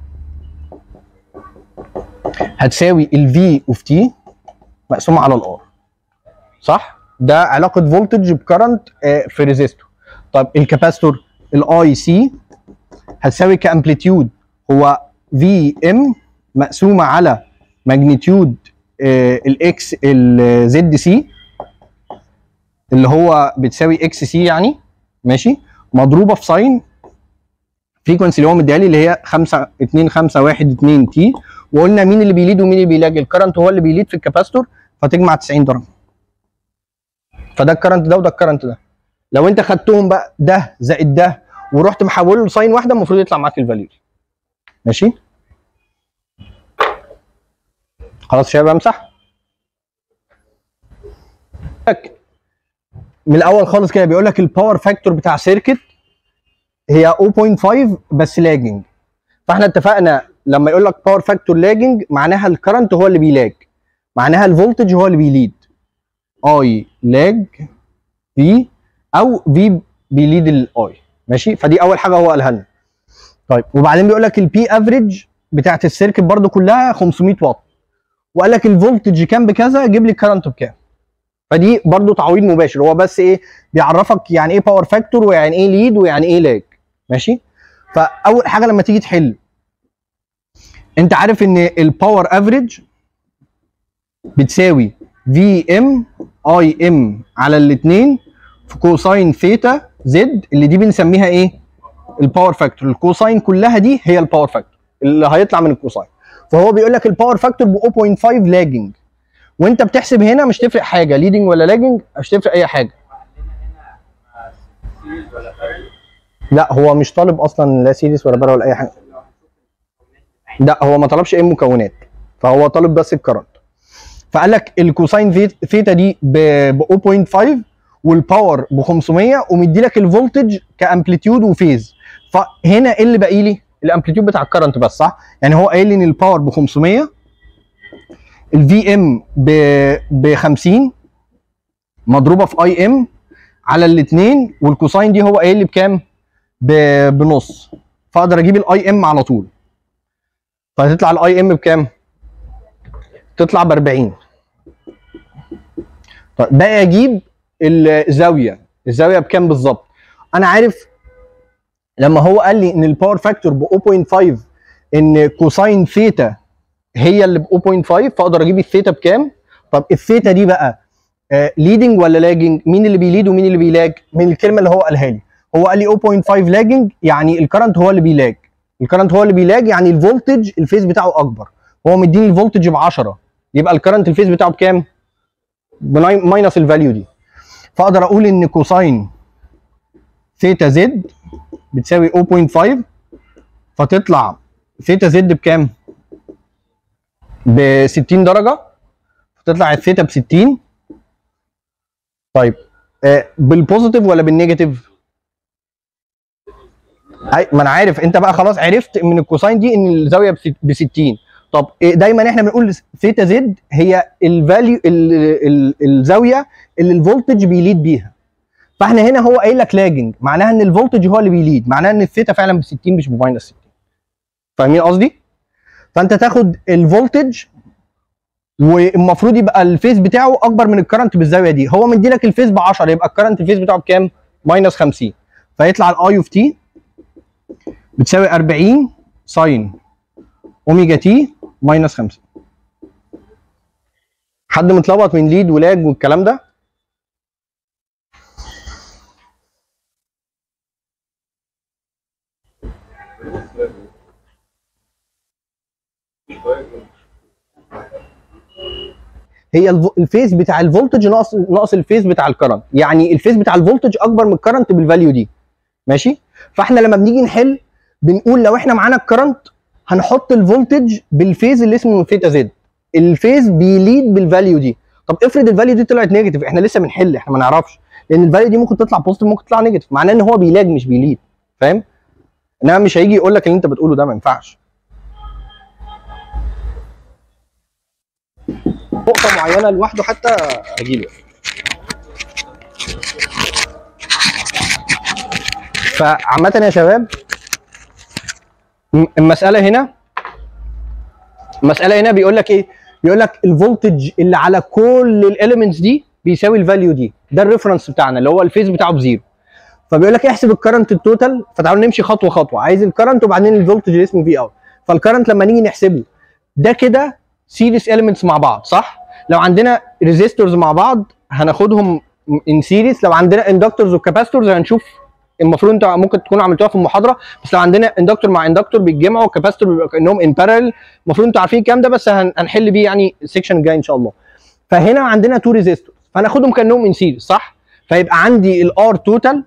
هتساوي الفي اوف تي مقسومه على الار صح ده علاقه فولتج بكرنت في ريزيستور طب الكاباستور الاي سي هتساوي كامبليتيود هو في ام مقسومه على ماجنتيود الاكس الزد سي اللي هو بتساوي اكس سي يعني ماشي مضروبه في ساين فريكونسي اللي هو مديها لي اللي هي 5 2 5 1 2 تي وقلنا مين اللي بيليد ومين اللي بيلاج الكرنت هو اللي بيليد في الكاباستور فتجمع 90 درجه فده الكرنت ده وده الكرنت ده لو انت خدتهم بقى ده زائد ده ورحت محوله لساين واحده المفروض يطلع معاك الفاليو دي ماشي خلاص يا شباب امسح لك من الاول خالص كده بيقول لك الباور فاكتور بتاع سيركت هي 0.5 بس لاجنج فاحنا اتفقنا لما يقول لك باور فاكتور لاجنج معناها الكرنت هو اللي بيلاج معناها الفولتج هو اللي بيليد اي لاج في او في بيليد الاي ماشي فدي اول حاجه هو قالها لنا طيب وبعدين بيقول لك البي افريج بتاعت السيركت برضو كلها 500 واط وقال لك الفولتج كام بكذا جيب لي الكرنت بكام فدي برضو تعويض مباشر هو بس ايه بيعرفك يعني ايه باور فاكتور ويعني ايه ليد ويعني ايه لاج ماشي فاول حاجه لما تيجي تحل انت عارف ان الباور افريج بتساوي في ام اي ام على الاثنين في كوساين ثيتا زد اللي دي بنسميها ايه الباور فاكتور الكوساين كلها دي هي الباور فاكتور اللي هيطلع من الكوساين فهو بيقول لك الباور فاكتور ب 0.5 لاجنج وانت بتحسب هنا مش تفرق حاجه ليدنج ولا لاجنج مش تفرق اي حاجه لا هو مش طالب اصلا لا سيريس ولا بره ولا اي حاجه لا هو ما طلبش اي مكونات فهو طالب بس الكرنت فقال لك الكوساين فيت- ثيتا دي ب 0.5 والباور ب 500 ومدي لك الفولتج كامبليتيود وفيز فهنا ايه اللي باقي لي؟ الامبليتيود بتاع الكرنت بس صح؟ يعني هو قايل لي ان الباور ب 500 الفي ام ب 50 مضروبه في اي ام على الاثنين والكوساين دي هو قايل لي بكام؟ ب- بنص فاقدر اجيب الاي ام على طول فهتطلع الاي ام بكام؟ تطلع ب 40 طيب باقي اجيب الزاويه الزاويه بكام بالظبط؟ انا عارف لما هو قال لي ان الباور فاكتور ب 0.5 ان كوساين ثيتا هي اللي ب 0.5 فاقدر اجيب الثيتا بكام؟ طب الثيتا دي بقى ليدنج ولا لاجنج؟ مين اللي بيليد ومين اللي بيلاج؟ من الكلمه اللي هو قالها لي هو قال لي 0.5 لاجنج يعني الكرنت هو اللي بيلاج الكرنت هو اللي بيلاج يعني الفولتج الفيز بتاعه اكبر هو مديني الفولتج ب 10 يبقى الكرنت الفيز بتاعه بكام؟ ماينس الفاليو دي فاقدر اقول ان كوساين ثيتا زد بتساوي 0.5 فتطلع ثيتا زد بكام؟ ب 60 درجه فتطلع الثيتا ب 60 طيب آه بالبوزيتيف ولا بالنيجاتيف؟ أي ما انا عارف انت بقى خلاص عرفت من الكوساين دي ان الزاويه ب 60 طب إيه دايما احنا بنقول ثيتا زد هي الفاليو الزاويه اللي الفولتج بيليد بيها فاحنا هنا هو قايل لك لاجنج معناها ان الفولتج هو اللي بيليد معناها ان الثيتا فعلا ب 60 مش بماينس 60 فاهمين قصدي؟ فانت تاخد الفولتج والمفروض يبقى الفيز بتاعه اكبر من الكرنت بالزاويه دي هو مدي لك الفيز ب 10 يبقى الكرنت الفيز بتاعه بكام؟ ماينس 50 فيطلع الاي اوف تي بتساوي 40 ساين اوميجا تي ماينس 50 حد متلخبط من ليد ولاج والكلام ده؟ هي الف- الفيز بتاع الفولتج ناقص ناقص الفيز بتاع الكرنت يعني الفيز بتاع الفولتج اكبر من الكرنت بالفاليو دي ماشي فاحنا لما بنيجي نحل بنقول لو احنا معانا الكرنت هنحط الفولتج بالفيز اللي اسمه ثيتا زد الفيز بيليد بالفاليو دي طب افرض الفاليو دي طلعت نيجاتيف احنا لسه بنحل احنا ما نعرفش لان الفاليو دي ممكن تطلع بوزيتيف ممكن تطلع نيجاتيف معناه ان هو بيلاج مش بيليد فاهم انما مش هيجي يقول لك اللي انت بتقوله ده ما ينفعش نقطه معينه لوحده حتى هجيله فعامة يا شباب م- المسألة هنا المسألة هنا بيقول لك ايه؟ بيقول لك الفولتج اللي على كل الاليمنتس دي بيساوي الفاليو دي ده الريفرنس بتاعنا اللي هو الفيز بتاعه بزيرو فبيقول لك احسب الكرنت التوتال فتعالوا نمشي خطوه خطوه عايز الكرنت وبعدين الفولتج اللي اسمه في اوت فالكرنت لما نيجي نحسبه ده كده سيريس اليمنتس مع بعض صح لو عندنا ريزيستورز مع بعض هناخدهم ان سيريس لو عندنا اندكتورز وكاباستورز هنشوف المفروض انتوا ممكن تكونوا عملتوها في المحاضره بس لو عندنا اندكتور مع اندكتور بيتجمعوا كاباستور بيبقى كانهم ان بارل المفروض انتوا عارفين الكلام ده بس هن- هنحل بيه يعني السكشن الجاي ان شاء الله فهنا عندنا تو ريزيستور فهناخدهم كانهم ان سيريز صح فيبقى عندي الار توتال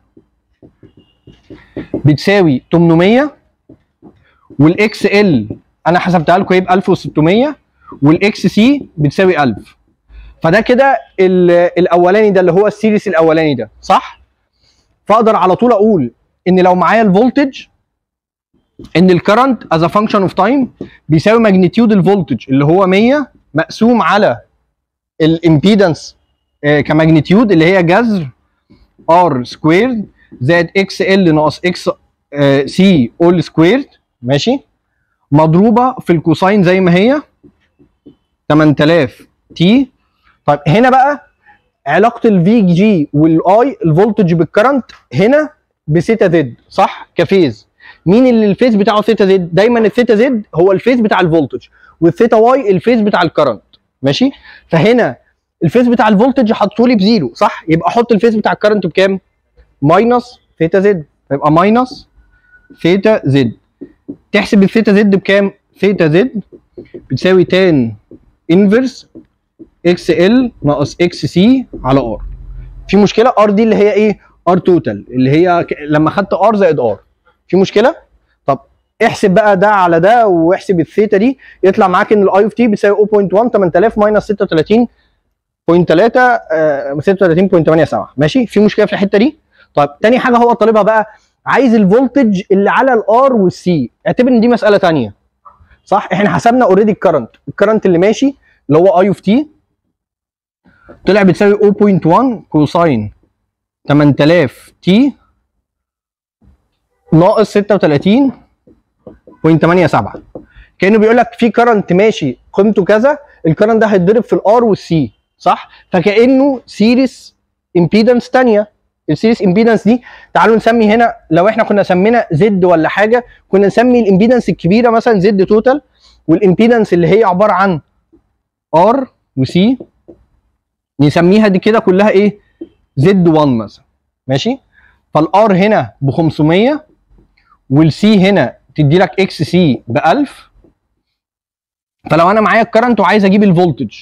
بتساوي 800 والاكس ال انا حسبتها لكم يبقى 1600 والاكس سي بتساوي 1000 فده كده ال- الاولاني ده اللي هو السيريس الاولاني ده صح فاقدر على طول اقول ان لو معايا الفولتج ان الكرنت از ا فانكشن اوف تايم بيساوي ماجنتيود الفولتج اللي هو 100 مقسوم على الامبيدنس كماجنتيود اللي هي جذر ار سكويرد زائد اكس ال ناقص اكس سي اول سكويرد ماشي مضروبه في الكوساين زي ما هي 8000 تي طيب هنا بقى علاقه الفي جي والاي الفولتج بالكرنت هنا بثيتا زد صح كفيز مين اللي الفيز بتاعه ثيتا زد دايما الثيتا زد هو الفيز بتاع الفولتج والثيتا واي الفيز بتاع الكرنت ماشي فهنا الفيز بتاع الفولتج حطوا لي بزيرو صح يبقى احط الفيز بتاع الكرنت بكام ماينس ثيتا زد فيبقى ماينس ثيتا زد تحسب الثيتا زد بكام ثيتا زد بتساوي تان انفرس اكس ال ناقص اكس سي على ار في مشكله ار دي اللي هي ايه ار توتال اللي هي ك... لما خدت ار زائد ار في مشكله طب احسب بقى ده على ده واحسب الثيتا دي يطلع معاك ان الاي اوف تي بيساوي 0.1 8000 ماينس 36.3 آه 36.87 ماشي في مشكله في الحته دي طيب تاني حاجه هو طالبها بقى عايز الفولتج اللي على الار والسي اعتبر ان دي مساله تانية صح احنا حسبنا اوريدي الكرنت الكرنت اللي ماشي اللي هو اي اوف تي طلع بتساوي 0.1 كوساين 8000 تي ناقص 36.87 كانه بيقول لك في كرنت ماشي قيمته كذا الكرنت ده هيتضرب في الار والسي صح فكانه سيريس امبيدنس ثانيه السيريس امبيدنس دي تعالوا نسمي هنا لو احنا كنا سمينا زد ولا حاجه كنا نسمي الامبيدنس الكبيره مثلا زد توتال والامبيدنس اللي هي عباره عن ار وسي نسميها دي كده كلها ايه زد 1 مثلا ماشي فالار هنا ب 500 والسي هنا تدي لك اكس سي ب 1000 فلو انا معايا الكرنت وعايز اجيب الفولتج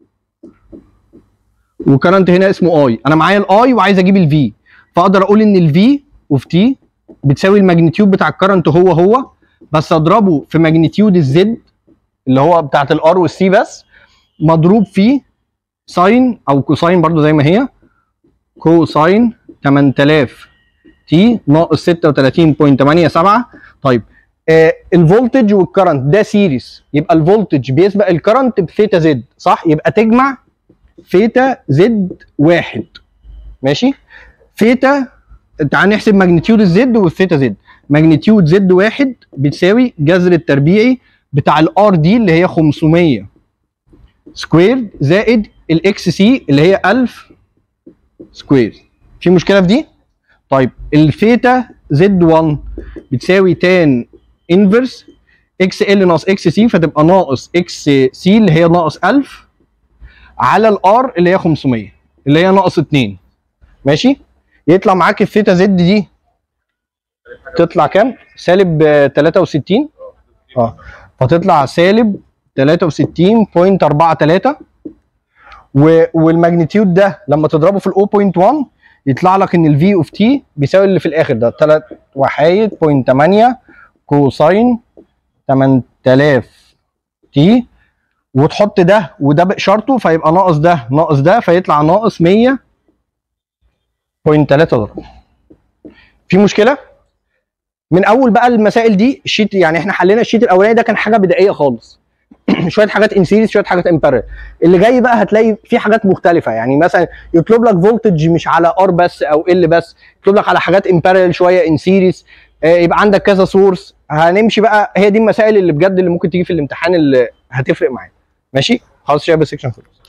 وكرنت هنا اسمه اي انا معايا الاي وعايز اجيب الفي فاقدر اقول ان الفي اوف تي بتساوي الماجنتيود بتاع الكرنت هو هو بس اضربه في ماجنتيود الزد اللي هو بتاعت الار والسي بس مضروب في ساين او كوساين برضو زي ما هي كوساين 8000 تي ناقص 36.87 طيب آه الفولتج والكرنت ده سيريس يبقى الفولتج بيسبق الكرنت بثيتا زد صح يبقى تجمع ثيتا زد واحد ماشي ثيتا تعال نحسب ماجنتيود الزد والثيتا زد ماجنتيود زد واحد بتساوي جذر التربيعي بتاع الار دي اللي هي 500 سكوير زائد الاكس سي اللي هي 1000 سكوير في مشكله في دي طيب الثيتا زد 1 بتساوي تان انفرس اكس ال ناقص اكس سي فتبقى ناقص اكس سي اللي هي ناقص 1000 على الار اللي هي 500 اللي هي ناقص 2 ماشي يطلع معاك الثيتا زد دي تطلع كام؟ سالب آه، 63 اه فتطلع سالب 63.43 و- والماجنتيود ده لما تضربه في ال 0.1 يطلع لك ان الفي اوف تي بيساوي اللي في الاخر ده 3 وحايد 0.8 كوساين 8000 تي وتحط ده وده باشارته فيبقى ناقص ده ناقص ده فيطلع ناقص 100 0.3 ضرب في مشكله من اول بقى المسائل دي الشيت يعني احنا حلينا الشيت الاولاني ده كان حاجه بدائيه خالص شويه حاجات ان سيريز شويه حاجات امبيريال اللي جاي بقى هتلاقي في حاجات مختلفه يعني مثلا يطلب لك فولتج مش على ار بس او ال بس يطلب لك على حاجات امبيريال شويه ان سيريز يبقى عندك كذا سورس هنمشي بقى هي دي المسائل اللي بجد اللي ممكن تيجي في الامتحان اللي هتفرق معانا ماشي خلاص شباب السكشن خلص